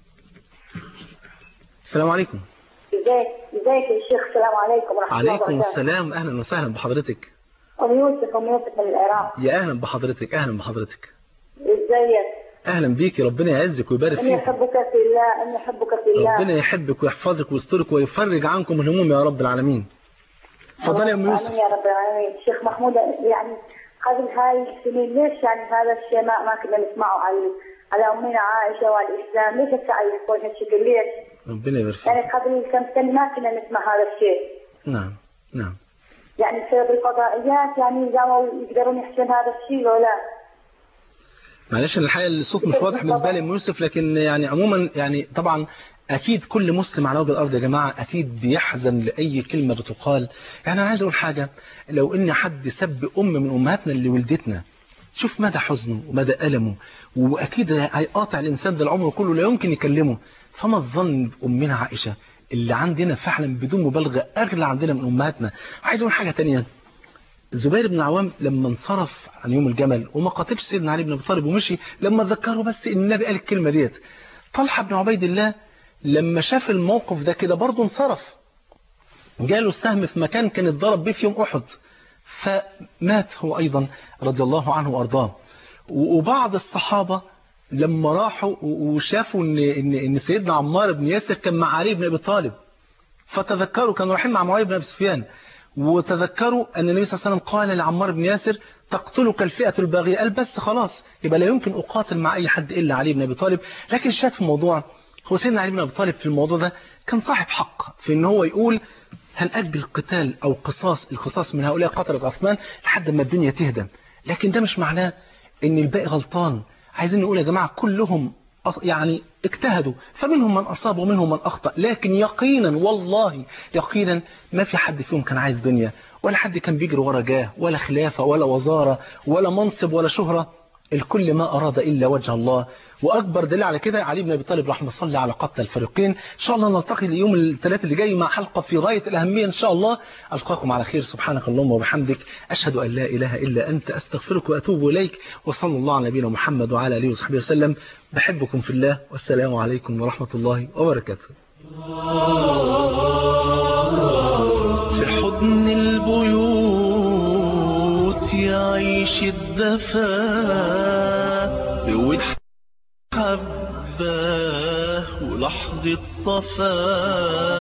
السلام عليكم ازيك ازيك يا شيخ السلام عليكم ورحمه الله عليكم وبركاته السلام اهلا وسهلا بحضرتك ام يوسف ام يوسف من العراق يا اهلا بحضرتك اهلا بحضرتك ازيك اهلا بيكي ربنا يعزك ويبارك اني فيك احبك في الله اني احبك في الله ربنا يحبك ويحفظك ويسترك ويفرج عنكم الهموم يا رب العالمين اتفضلي يا ام يوسف امين يا رب العالمين شيخ محمود يعني قبل هاي السنين ليش يعني هذا الشيء ما ما كنا نسمعه عن على امنا عائشه والاسلام ليش السعي يكون هالشكل ليش؟ ربنا يبارك فيك يعني قبل كم سنه ما كنا نسمع هذا الشيء نعم نعم يعني بسبب الفضائيات يعني قاموا يقدرون يحكون هذا الشيء ولا معلش أنا الحقيقه الصوت مش واضح بالنسبه لي يا ام يوسف لكن يعني عموما يعني طبعا اكيد كل مسلم على وجه الارض يا جماعه اكيد بيحزن لاي كلمه بتقال يعني انا عايز اقول حاجه لو ان حد سب ام من امهاتنا اللي ولدتنا شوف مدى حزنه ومدى ألمه وأكيد هيقاطع الإنسان ده العمر كله لا يمكن يكلمه فما الظن بأمنا عائشة اللي عندنا فعلا بدون مبالغة أغلى عندنا من أمهاتنا عايز أقول حاجة تانية الزبير بن العوام لما انصرف عن يوم الجمل وما قاتلش سيدنا علي بن ابي طالب ومشي لما ذكروا بس ان النبي قال الكلمه ديت طلحه بن عبيد الله لما شاف الموقف ده كده برضه انصرف جاله السهم في مكان كان اتضرب بيه في يوم احد فمات هو ايضا رضي الله عنه وارضاه وبعض الصحابه لما راحوا وشافوا ان ان ان سيدنا عمار بن ياسر كان مع علي بن ابي طالب فتذكروا كانوا رايحين مع معاويه بن ابي سفيان وتذكروا أن النبي صلى الله عليه وسلم قال لعمار بن ياسر تقتلك الفئة الباغية قال بس خلاص يبقى لا يمكن أقاتل مع أي حد إلا علي بن أبي طالب لكن الشاهد في الموضوع هو سيدنا علي بن أبي طالب في الموضوع ده كان صاحب حق في أن هو يقول هنأجل قتال أو قصاص القصاص من هؤلاء قتلة عثمان لحد ما الدنيا تهدى لكن ده مش معناه أن الباقي غلطان عايزين نقول يا جماعة كلهم يعني اجتهدوا فمنهم من أصاب ومنهم من أخطأ لكن يقينا والله يقينا ما في حد فيهم كان عايز دنيا ولا حد كان بيجري ورا جاه ولا خلافة ولا وزارة ولا منصب ولا شهرة الكل ما أراد إلا وجه الله وأكبر دليل على كده علي بن أبي طالب رحمه صلى على قتل الفريقين إن شاء الله نلتقي اليوم الثلاث اللي جاي مع حلقة في غاية الأهمية إن شاء الله ألقاكم على خير سبحانك اللهم وبحمدك أشهد أن لا إله إلا أنت أستغفرك وأتوب إليك وصلى الله على نبينا محمد وعلى آله وصحبه وسلم بحبكم في الله والسلام عليكم ورحمة الله وبركاته في حضن البيوت يعيش الدفا بود حباه ولحظة صفاه